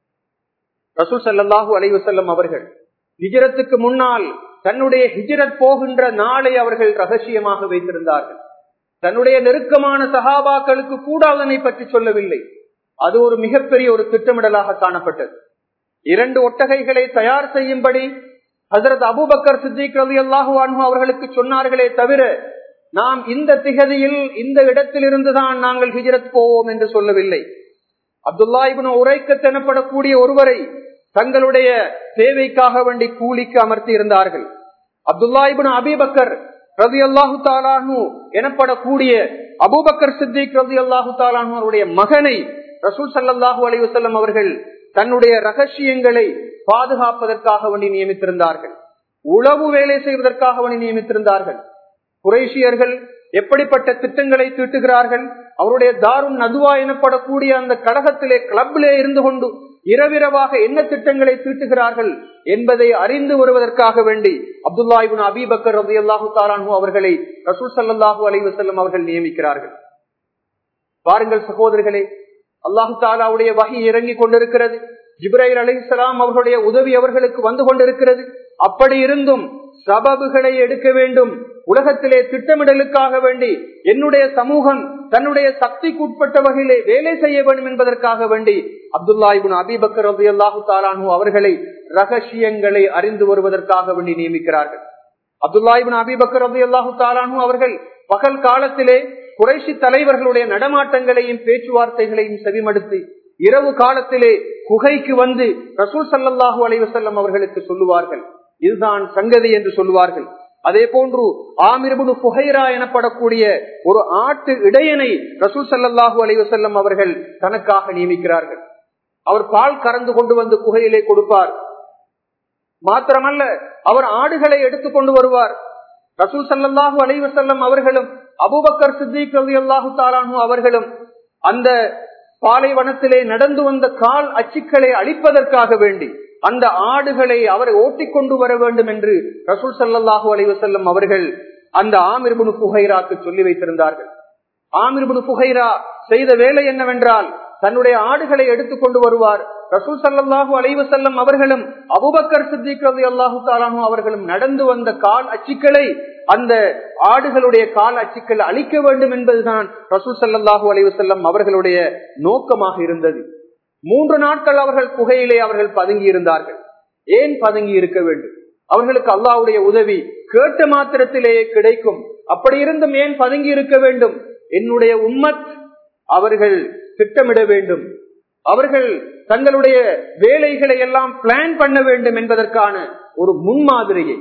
ரசூல் சல்லாஹூ அலைவசல்லம் அவர்கள் ஹிஜரத்துக்கு முன்னால் தன்னுடைய ஹிஜரத் போகின்ற நாளை அவர்கள் ரகசியமாக வைத்திருந்தார்கள் தன்னுடைய நெருக்கமான சகாபாக்களுக்கு கூட அதனை பற்றி சொல்லவில்லை அது ஒரு மிகப்பெரிய ஒரு திட்டமிடலாக காணப்பட்டது இரண்டு ஒட்டகைகளை தயார் செய்யும்படி ஹசரத் அபுபக்கர் சித்திக் ரவி அல்லாஹு அவர்களுக்கு சொன்னார்களே தவிர நாம் இந்த திகதியில் இந்த இடத்திலிருந்துதான் நாங்கள் ஹிஜரத் போவோம் என்று சொல்லவில்லை அப்துல்லா இபின் உரைக்கத் எனப்படக்கூடிய ஒருவரை தங்களுடைய தேவைக்காக வேண்டி கூலிக்கு அமர்த்தி இருந்தார்கள் அப்துல்லா இபின் அபிபக்கர் ரவி அல்லாஹு தாலானு எனப்படக்கூடிய அபுபக்கர் சித்திக் ரவி அல்லாஹு தாலானு அவருடைய மகனை ரசூல் சல்லாஹூ அலைவசல்லம் அவர்கள் தன்னுடைய ரகசியங்களை பாதுகாப்பதற்காக வேண்டி நியமித்திருந்தார்கள் உளவு வேலை செய்வதற்காக வேண்டி நியமித்திருந்தார்கள் குரேஷியர்கள் எப்படிப்பட்ட திட்டங்களை தீட்டுகிறார்கள் அவருடைய தாரும் நதுவா எனப்படக்கூடிய அந்த கழகத்திலே கிளப்பிலே இருந்து கொண்டு இரவிரவாக என்ன திட்டங்களை தீட்டுகிறார்கள் என்பதை அறிந்து வருவதற்காக வேண்டி அப்துல்லா இபின் அபிபக்கர் ரபி அல்லாஹு தாலானு அவர்களை ரசூல் சல்லாஹூ அலைவசல்லம் அவர்கள் நியமிக்கிறார்கள் பாருங்கள் சகோதரர்களே அல்லாஹு தாலாவுடைய வகை இறங்கி கொண்டிருக்கிறது ஜிப்ரைல் அலிசலாம் அவர்களுடைய உதவி அவர்களுக்கு வந்து கொண்டிருக்கிறது அப்படி இருந்தும் சபபுகளை எடுக்க வேண்டும் உலகத்திலே திட்டமிடலுக்காக வேண்டி என்னுடைய சமூகம் தன்னுடைய சக்திக்கு உட்பட்ட வகையிலே வேலை செய்ய வேண்டும் என்பதற்காக வேண்டி அப்துல்லா இபுன் அபிபக்கர் ரபி அல்லாஹு தாலானு அவர்களை ரகசியங்களை அறிந்து வருவதற்காக வேண்டி நியமிக்கிறார்கள் அப்துல்லா இபுன் அபிபக்கர் ரபி அல்லாஹு தாலானு அவர்கள் பகல் காலத்திலே குறைசி தலைவர்களுடைய நடமாட்டங்களையும் பேச்சுவார்த்தைகளையும் செவிமடுத்து இரவு காலத்திலே குகைக்கு வந்து ரசூல் சல்லாஹூ அலைவசல்லம் அவர்களுக்கு சொல்லுவார்கள் இதுதான் சங்கதி என்று சொல்லுவார்கள் அதே போன்று ஆமிர்புனு புகைரா எனப்படக்கூடிய ஒரு ஆட்டு இடையனை ரசூல் சல்லாஹூ அலைவசல்லம் அவர்கள் தனக்காக நியமிக்கிறார்கள் அவர் பால் கறந்து கொண்டு வந்து குகையிலே கொடுப்பார் மாத்திரமல்ல அவர் ஆடுகளை எடுத்துக் கொண்டு வருவார் ரசூல் சல்லாஹூ அலைவசல்லம் அவர்களும் அபுபக்கர் சித்திக் ரவி அல்லாஹு தாலானு அவர்களும் அந்த பாலைவனத்திலே நடந்து வந்த கால் அச்சுக்களை அழிப்பதற்காக வேண்டி அந்த ஆடுகளை அவரை ஓட்டிக்கொண்டு வர வேண்டும் என்று ரசூல் சல்லாஹூ அலைவசல்லம் அவர்கள் அந்த ஆமிர்புனு புகைராக்கு சொல்லி வைத்திருந்தார்கள் ஆமிர்புனு புகைரா செய்த வேலை என்னவென்றால் தன்னுடைய ஆடுகளை எடுத்துக் கொண்டு வருவார் ரசூல் சல்லாஹூ அலைவசல்லம் அவர்களும் அபுபக்கர் சித்திக் ரவி அல்லாஹு தாலானு அவர்களும் நடந்து வந்த கால் அச்சுக்களை அந்த ஆடுகளுடைய கால் அச்சுக்கள் அழிக்க வேண்டும் என்பதுதான் ரசூல் சல்லாஹூ அலைவசல்லம் அவர்களுடைய நோக்கமாக இருந்தது மூன்று நாட்கள் அவர்கள் குகையிலே அவர்கள் பதுங்கி இருந்தார்கள் ஏன் பதுங்கி இருக்க வேண்டும் அவர்களுக்கு அல்லாவுடைய உதவி கேட்ட மாத்திரத்திலேயே கிடைக்கும் அப்படி இருந்தும் ஏன் பதுங்கி இருக்க வேண்டும் என்னுடைய உம்மத் அவர்கள் திட்டமிட வேண்டும் அவர்கள் தங்களுடைய வேலைகளை எல்லாம் பிளான் பண்ண வேண்டும் என்பதற்கான ஒரு முன்மாதிரியை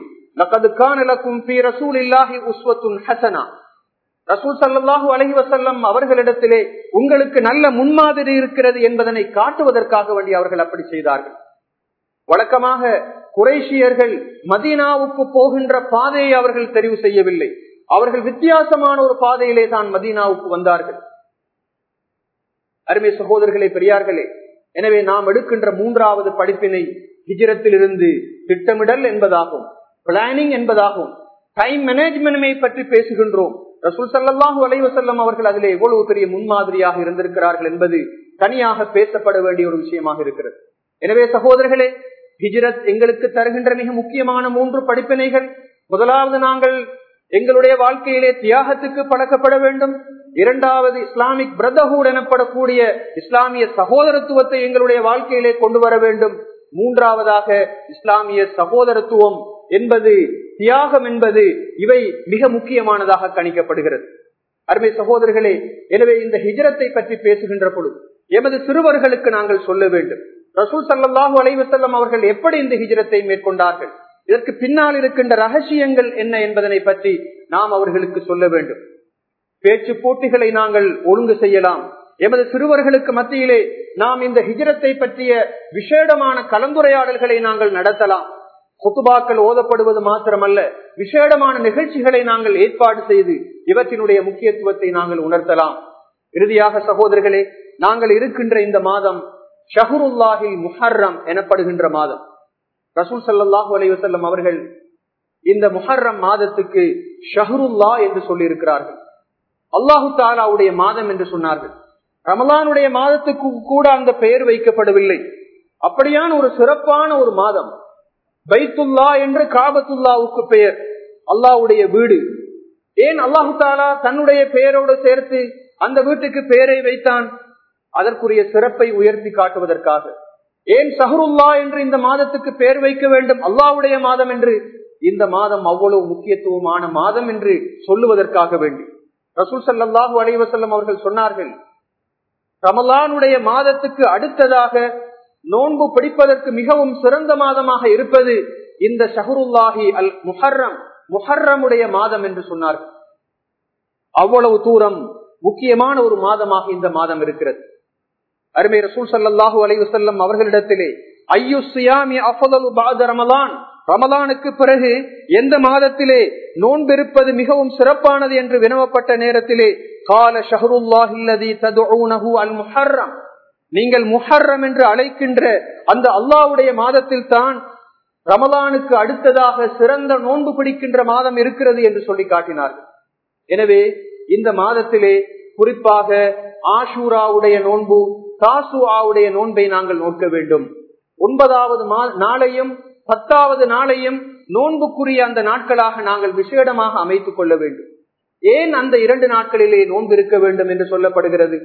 ரசூல் சல்லாஹூ அலஹி வசல்லம் அவர்களிடத்திலே உங்களுக்கு நல்ல முன்மாதிரி இருக்கிறது என்பதனை காட்டுவதற்காக வேண்டி அவர்கள் அப்படி செய்தார்கள் வழக்கமாக குறைஷியர்கள் மதீனாவுக்கு போகின்ற பாதையை அவர்கள் தெரிவு செய்யவில்லை அவர்கள் வித்தியாசமான ஒரு பாதையிலே தான் மதீனாவுக்கு வந்தார்கள் அருமை சகோதரர்களே பெரியார்களே எனவே நாம் எடுக்கின்ற மூன்றாவது படிப்பினை ஹிஜரத்திலிருந்து திட்டமிடல் என்பதாகும் பிளானிங் என்பதாகும் டைம் மேனேஜ்மெண்ட்டை பற்றி பேசுகின்றோம் ரசூல் சல்லாஹூ அலைவசல்லம் அவர்கள் அதிலே எவ்வளவு பெரிய முன்மாதிரியாக இருந்திருக்கிறார்கள் என்பது தனியாக பேசப்பட வேண்டிய ஒரு விஷயமாக இருக்கிறது எனவே சகோதரர்களே ஹிஜரத் எங்களுக்கு தருகின்ற மிக முக்கியமான மூன்று படிப்பினைகள் முதலாவது நாங்கள் எங்களுடைய வாழ்க்கையிலே தியாகத்துக்கு பழக்கப்பட வேண்டும் இரண்டாவது இஸ்லாமிக் பிரதர்ஹுட் எனப்படக்கூடிய இஸ்லாமிய சகோதரத்துவத்தை எங்களுடைய வாழ்க்கையிலே கொண்டு வர வேண்டும் மூன்றாவதாக இஸ்லாமிய சகோதரத்துவம் என்பது தியாகம் என்பது இவை மிக முக்கியமானதாக கணிக்கப்படுகிறது அருமை சகோதரர்களே எனவே இந்த ஹிஜரத்தை பற்றி பேசுகின்ற பொழுது எமது சிறுவர்களுக்கு நாங்கள் சொல்ல வேண்டும் ரசூல் சல்லாஹூ அலைவசல்லம் அவர்கள் எப்படி இந்த ஹிஜரத்தை மேற்கொண்டார்கள் இதற்கு பின்னால் இருக்கின்ற ரகசியங்கள் என்ன என்பதனை பற்றி நாம் அவர்களுக்கு சொல்ல வேண்டும் பேச்சு போட்டிகளை நாங்கள் ஒழுங்கு செய்யலாம் எமது சிறுவர்களுக்கு மத்தியிலே நாம் இந்த ஹிஜரத்தை பற்றிய விசேடமான கலந்துரையாடல்களை நாங்கள் நடத்தலாம் குத்துபாக்கள் ஓதப்படுவது மாத்திரமல்ல விசேடமான நிகழ்ச்சிகளை நாங்கள் ஏற்பாடு செய்து இவற்றினுடைய முக்கியத்துவத்தை நாங்கள் உணர்த்தலாம் இறுதியாக சகோதரர்களே நாங்கள் இருக்கின்ற இந்த மாதம் ஷஹருல்லாஹில் முஹர்ரம் எனப்படுகின்ற மாதம் ரசூல் சல்லாஹூ அலைவசல்லம் அவர்கள் இந்த முஹர்ரம் மாதத்துக்கு ஷஹருல்லா என்று சொல்லி இருக்கிறார்கள் அல்லாஹு தாலாவுடைய மாதம் என்று சொன்னார்கள் ரமலானுடைய மாதத்துக்கு கூட அந்த பெயர் வைக்கப்படவில்லை அப்படியான ஒரு சிறப்பான ஒரு மாதம் பைத்துல்லா என்று காபத்துல்லாவுக்கு பெயர் அல்லாவுடைய வீடு ஏன் அல்லாஹு தாலா தன்னுடைய பெயரோடு சேர்த்து அந்த வீட்டுக்கு பெயரை வைத்தான் அதற்குரிய சிறப்பை உயர்த்தி காட்டுவதற்காக ஏன் சஹருல்லா என்று இந்த மாதத்துக்கு பெயர் வைக்க வேண்டும் அல்லாவுடைய மாதம் என்று இந்த மாதம் அவ்வளவு முக்கியத்துவமான மாதம் என்று சொல்லுவதற்காக வேண்டி ரசூல் சல்லாஹூ அலைவசல்லம் அவர்கள் சொன்னார்கள் ரமலானுடைய மாதத்துக்கு அடுத்ததாக நோன்பு பிடிப்பதற்கு மிகவும் சிறந்த மாதமாக இருப்பது இந்த ஷஹருல்லாஹி அல் முஹர்ரம் முஹர்ரமுடைய மாதம் என்று சொன்னார்கள் அவ்வளவு தூரம் முக்கியமான ஒரு மாதமாக இந்த மாதம் இருக்கிறது அருமை ரசூல் சல்லாஹூ அலைவசல்லம் அவர்களிடத்திலே ஐயு சியாமி அஃபதலு பாத ரமலான் ரமலானுக்கு பிறகு எந்த மாதத்திலே நோன்பிருப்பது மிகவும் சிறப்பானது என்று வினவப்பட்ட நேரத்திலே கால ஷஹருல்லாஹில்லதி ததுஊனஹு அல் முஹர்ரம் நீங்கள் முஹர்ரம் என்று அழைக்கின்ற அந்த அல்லாவுடைய மாதத்தில் தான் ரமலானுக்கு அடுத்ததாக சிறந்த நோன்பு பிடிக்கின்ற மாதம் இருக்கிறது என்று சொல்லி காட்டினார்கள் எனவே இந்த மாதத்திலே குறிப்பாக ஆஷூராவுடைய நோன்பு தாசுஆவுடைய நோன்பை நாங்கள் நோக்க வேண்டும் ஒன்பதாவது நாளையும் பத்தாவது நாளையும் நோன்புக்குரிய அந்த நாட்களாக நாங்கள் விசேடமாக அமைத்துக் கொள்ள வேண்டும் ஏன் அந்த இரண்டு நாட்களிலே நோன்பு இருக்க வேண்டும் என்று சொல்லப்படுகிறது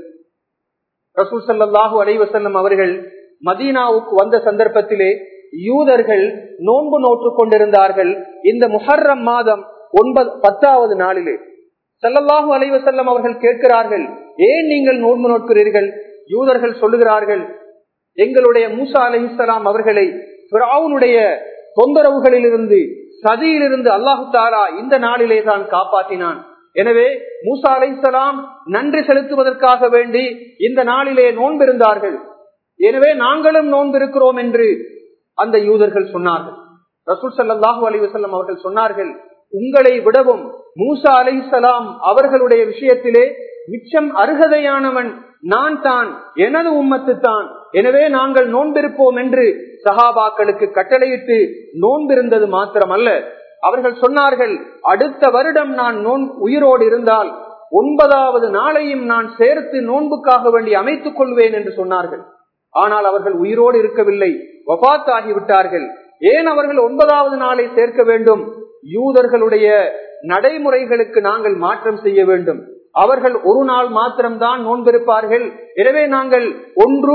ரசூல் சல்லாஹூ அலைவசல்லம் அவர்கள் மதீனாவுக்கு வந்த சந்தர்ப்பத்திலே யூதர்கள் நோன்பு நோற்று கொண்டிருந்தார்கள் இந்த முஹர்ரம் மாதம் ஒன்பது பத்தாவது நாளிலே சல்லல்லாஹூ அலைவசல்லம் அவர்கள் கேட்கிறார்கள் ஏன் நீங்கள் நோன்பு நோட்கிறீர்கள் யூதர்கள் சொல்லுகிறார்கள் எங்களுடைய மூசா அலிஹலாம் அவர்களை பிராவுனுடைய தொந்தரவுகளிலிருந்து சதியிலிருந்து அல்லாஹு தாரா இந்த நாளிலே தான் காப்பாற்றினான் எனவே மூசா அலைசலாம் நன்றி செலுத்துவதற்காக வேண்டி இந்த நாளிலே நோன்பிருந்தார்கள் எனவே நாங்களும் நோன்பிருக்கிறோம் என்று அந்த யூதர்கள் சொன்னார்கள் ரசூல் சல்லாஹூ அலி வசல்லம் அவர்கள் சொன்னார்கள் உங்களை விடவும் மூசா அலைசலாம் அவர்களுடைய விஷயத்திலே மிச்சம் அருகதையானவன் நான் தான் எனது உம்மத்து தான் எனவே நாங்கள் நோன்பிருப்போம் என்று சஹாபாக்களுக்கு கட்டளையிட்டு நோன்பிருந்தது மாத்திரமல்ல அவர்கள் சொன்னார்கள் அடுத்த வருடம் நான் நோன் உயிரோடு இருந்தால் ஒன்பதாவது நாளையும் நான் சேர்த்து நோன்புக்காக வேண்டி அமைத்துக் கொள்வேன் என்று சொன்னார்கள் ஆனால் அவர்கள் உயிரோடு இருக்கவில்லை வபாத் ஆகிவிட்டார்கள் ஏன் அவர்கள் ஒன்பதாவது நாளை சேர்க்க வேண்டும் யூதர்களுடைய நடைமுறைகளுக்கு நாங்கள் மாற்றம் செய்ய வேண்டும் அவர்கள் ஒரு நாள் மாத்திரம்தான் நோன்பிருப்பார்கள் எனவே நாங்கள் ஒன்று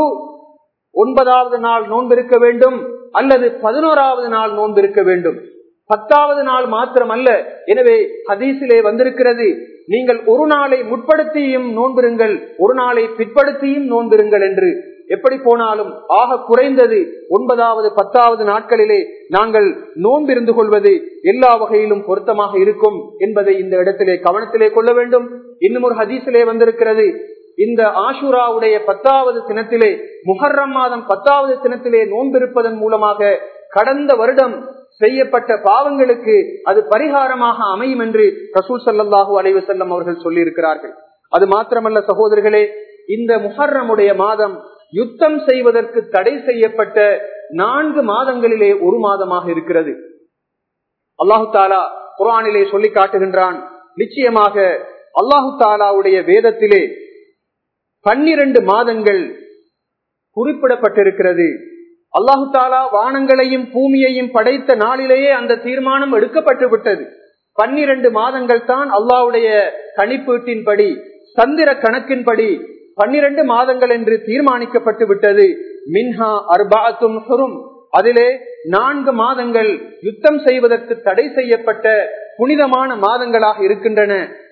ஒன்பதாவது நாள் நோன்பிருக்க வேண்டும் அல்லது பதினோராவது நாள் நோன்பிருக்க வேண்டும் பத்தாவது நாள் மாத்திரம் அல்ல எனவே ஹதீஸிலே வந்திருக்கிறது நீங்கள் ஒரு நாளை முற்படுத்தியும் நோன்பிருங்கள் ஒரு நாளை பிற்படுத்தியும் நோன்பிருங்கள் என்று எப்படி போனாலும் ஆக குறைந்தது ஒன்பதாவது பத்தாவது நாட்களிலே நாங்கள் நோன்பிருந்து கொள்வது எல்லா வகையிலும் பொருத்தமாக இருக்கும் என்பதை இந்த இடத்திலே கவனத்திலே கொள்ள வேண்டும் இன்னும் ஒரு ஹதீஸிலே வந்திருக்கிறது இந்த ஆஷுராவுடைய பத்தாவது தினத்திலே முஹர்ரம் மாதம் பத்தாவது தினத்திலே நோன்பிருப்பதன் மூலமாக கடந்த வருடம் செய்யப்பட்ட பாவங்களுக்கு அது பரிகாரமாக அமையும் என்று ரசூல் சல்லாஹூ அலைவசல்லம் அவர்கள் சொல்லியிருக்கிறார்கள் அது மாத்திரமல்ல சகோதரர்களே இந்த முஹர்ரமுடைய மாதம் யுத்தம் செய்வதற்கு தடை செய்யப்பட்ட நான்கு மாதங்களிலே ஒரு மாதமாக இருக்கிறது அல்லாஹு தாலா குரானிலே சொல்லி காட்டுகின்றான் நிச்சயமாக அல்லாஹு தாலாவுடைய வேதத்திலே பன்னிரண்டு மாதங்கள் குறிப்பிடப்பட்டிருக்கிறது அல்லாஹு தாலா வானங்களையும் பூமியையும் படைத்த நாளிலேயே அந்த தீர்மானம் எடுக்கப்பட்டு விட்டது பன்னிரண்டு மாதங்கள் தான் அல்லாவுடைய கணிப்பீட்டின்படி சந்திர கணக்கின்படி பன்னிரண்டு மாதங்கள் என்று தீர்மானிக்கப்பட்டு விட்டது மின்ஹா அர்பாத்தும் ஹுரும் அதிலே நான்கு மாதங்கள் யுத்தம் செய்வதற்கு தடை செய்யப்பட்ட புனிதமான மாதங்களாக இருக்கின்றன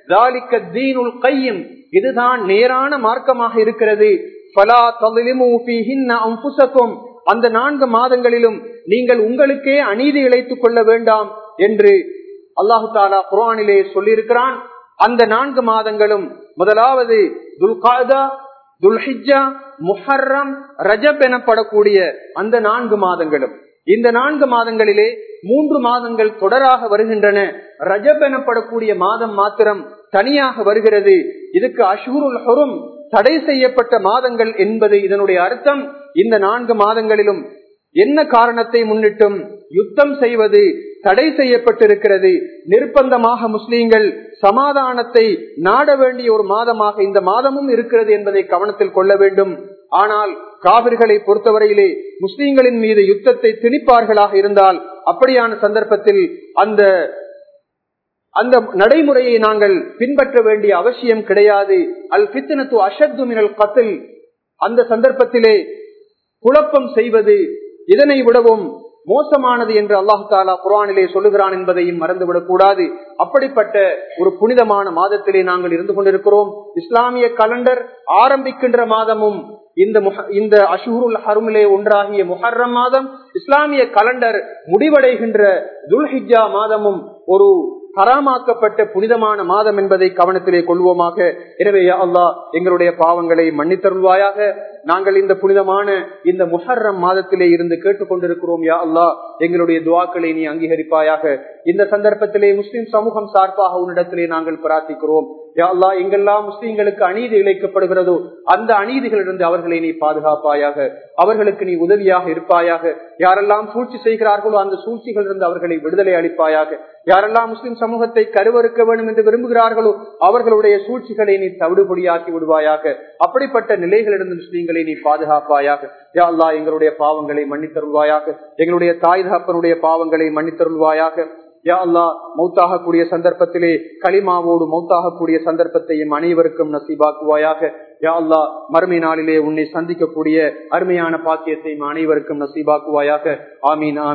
தீனுல் கையும் இதுதான் நேரான மார்க்கமாக இருக்கிறது அந்த நான்கு மாதங்களிலும் நீங்கள் உங்களுக்கே அநீதி இழைத்துக் கொள்ள வேண்டாம் என்று அல்லாஹு தாலா குரானிலே சொல்லியிருக்கிறான் அந்த நான்கு மாதங்களும் முதலாவது துல்காதா துல்ஹிஜா முஹர்ரம் ரஜப் எனப்படக்கூடிய அந்த நான்கு மாதங்களும் இந்த நான்கு மாதங்களிலே மூன்று மாதங்கள் தொடராக வருகின்றன ரஜப் எனப்படக்கூடிய மாதம் மாத்திரம் தனியாக வருகிறது இதுக்கு அஷூருல் ஹொரும் தடை செய்யப்பட்ட மாதங்கள் என்பது இதனுடைய அர்த்தம் இந்த நான்கு மாதங்களிலும் என்ன காரணத்தை முன்னிட்டும் யுத்தம் செய்வது தடை செய்யப்பட்டிருக்கிறது நிர்பந்தமாக முஸ்லீம்கள் சமாதானத்தை நாட வேண்டிய ஒரு மாதமாக இந்த மாதமும் இருக்கிறது என்பதை கவனத்தில் கொள்ள வேண்டும் ஆனால் காவிர்களை பொறுத்தவரையிலே முஸ்லீம்களின் மீது யுத்தத்தை திணிப்பார்களாக இருந்தால் அப்படியான சந்தர்ப்பத்தில் அந்த அந்த நடைமுறையை நாங்கள் பின்பற்ற வேண்டிய அவசியம் கிடையாது அல் பித்தனத்து அஷத்து மினல் கத்தில் அந்த சந்தர்ப்பத்திலே குழப்பம் செய்வது இதனை விடவும் மோசமானது என்று அல்லாஹு தாலா குரானிலே சொல்லுகிறான் என்பதையும் மறந்துவிடக் கூடாது அப்படிப்பட்ட ஒரு புனிதமான மாதத்திலே நாங்கள் இருந்து கொண்டிருக்கிறோம் இஸ்லாமிய கலண்டர் ஆரம்பிக்கின்ற மாதமும் இந்த இந்த அஷூருல் ஹருமிலே ஒன்றாகிய முஹர்ரம் மாதம் இஸ்லாமிய கலண்டர் முடிவடைகின்ற துல்ஹிஜா மாதமும் ஒரு ஹராமாக்கப்பட்ட புனிதமான மாதம் என்பதை கவனத்திலே கொள்வோமாக எனவே அல்லாஹ் எங்களுடைய பாவங்களை மன்னித்தருள்வாயாக நாங்கள் இந்த புனிதமான இந்த முஹர்ரம் மாதத்திலே இருந்து கேட்டுக்கொண்டிருக்கிறோம் யா அல்லா எங்களுடைய துவாக்களை நீ அங்கீகரிப்பாயாக இந்த சந்தர்ப்பத்திலே முஸ்லிம் சமூகம் சார்பாக உன்னிடத்திலே நாங்கள் பிரார்த்திக்கிறோம் யா அல்லா எங்கெல்லாம் முஸ்லிம்களுக்கு அநீதி இழைக்கப்படுகிறதோ அந்த அநீதிகளிலிருந்து அவர்களை நீ பாதுகாப்பாயாக அவர்களுக்கு நீ உதவியாக இருப்பாயாக யாரெல்லாம் சூழ்ச்சி செய்கிறார்களோ அந்த சூழ்ச்சிகளிலிருந்து அவர்களை விடுதலை அளிப்பாயாக யாரெல்லாம் முஸ்லிம் சமூகத்தை கருவறுக்க வேண்டும் என்று விரும்புகிறார்களோ அவர்களுடைய சூழ்ச்சிகளை நீ தவிடுபொடியாக்கி விடுவாயாக அப்படிப்பட்ட நிலைகளிலிருந்து முஸ்லீம்களை நீ பாதுகாப்பாயாக யா அல்லா எங்களுடைய பாவங்களை மன்னித்தருள்வாயாக எங்களுடைய தாய் தகப்பனுடைய பாவங்களை மன்னித்தருள்வாயாக யா அல்லா மௌத்தாகக்கூடிய சந்தர்ப்பத்திலே களிமாவோடு மௌத்தாகக்கூடிய சந்தர்ப்பத்தையும் அனைவருக்கும் நசீபாக்குவாயாக யா அல்லா மறுமை நாளிலே உன்னை சந்திக்கக்கூடிய அருமையான பாக்கியத்தையும் அனைவருக்கும் நசீபாக்குவாயாக ஆமீன்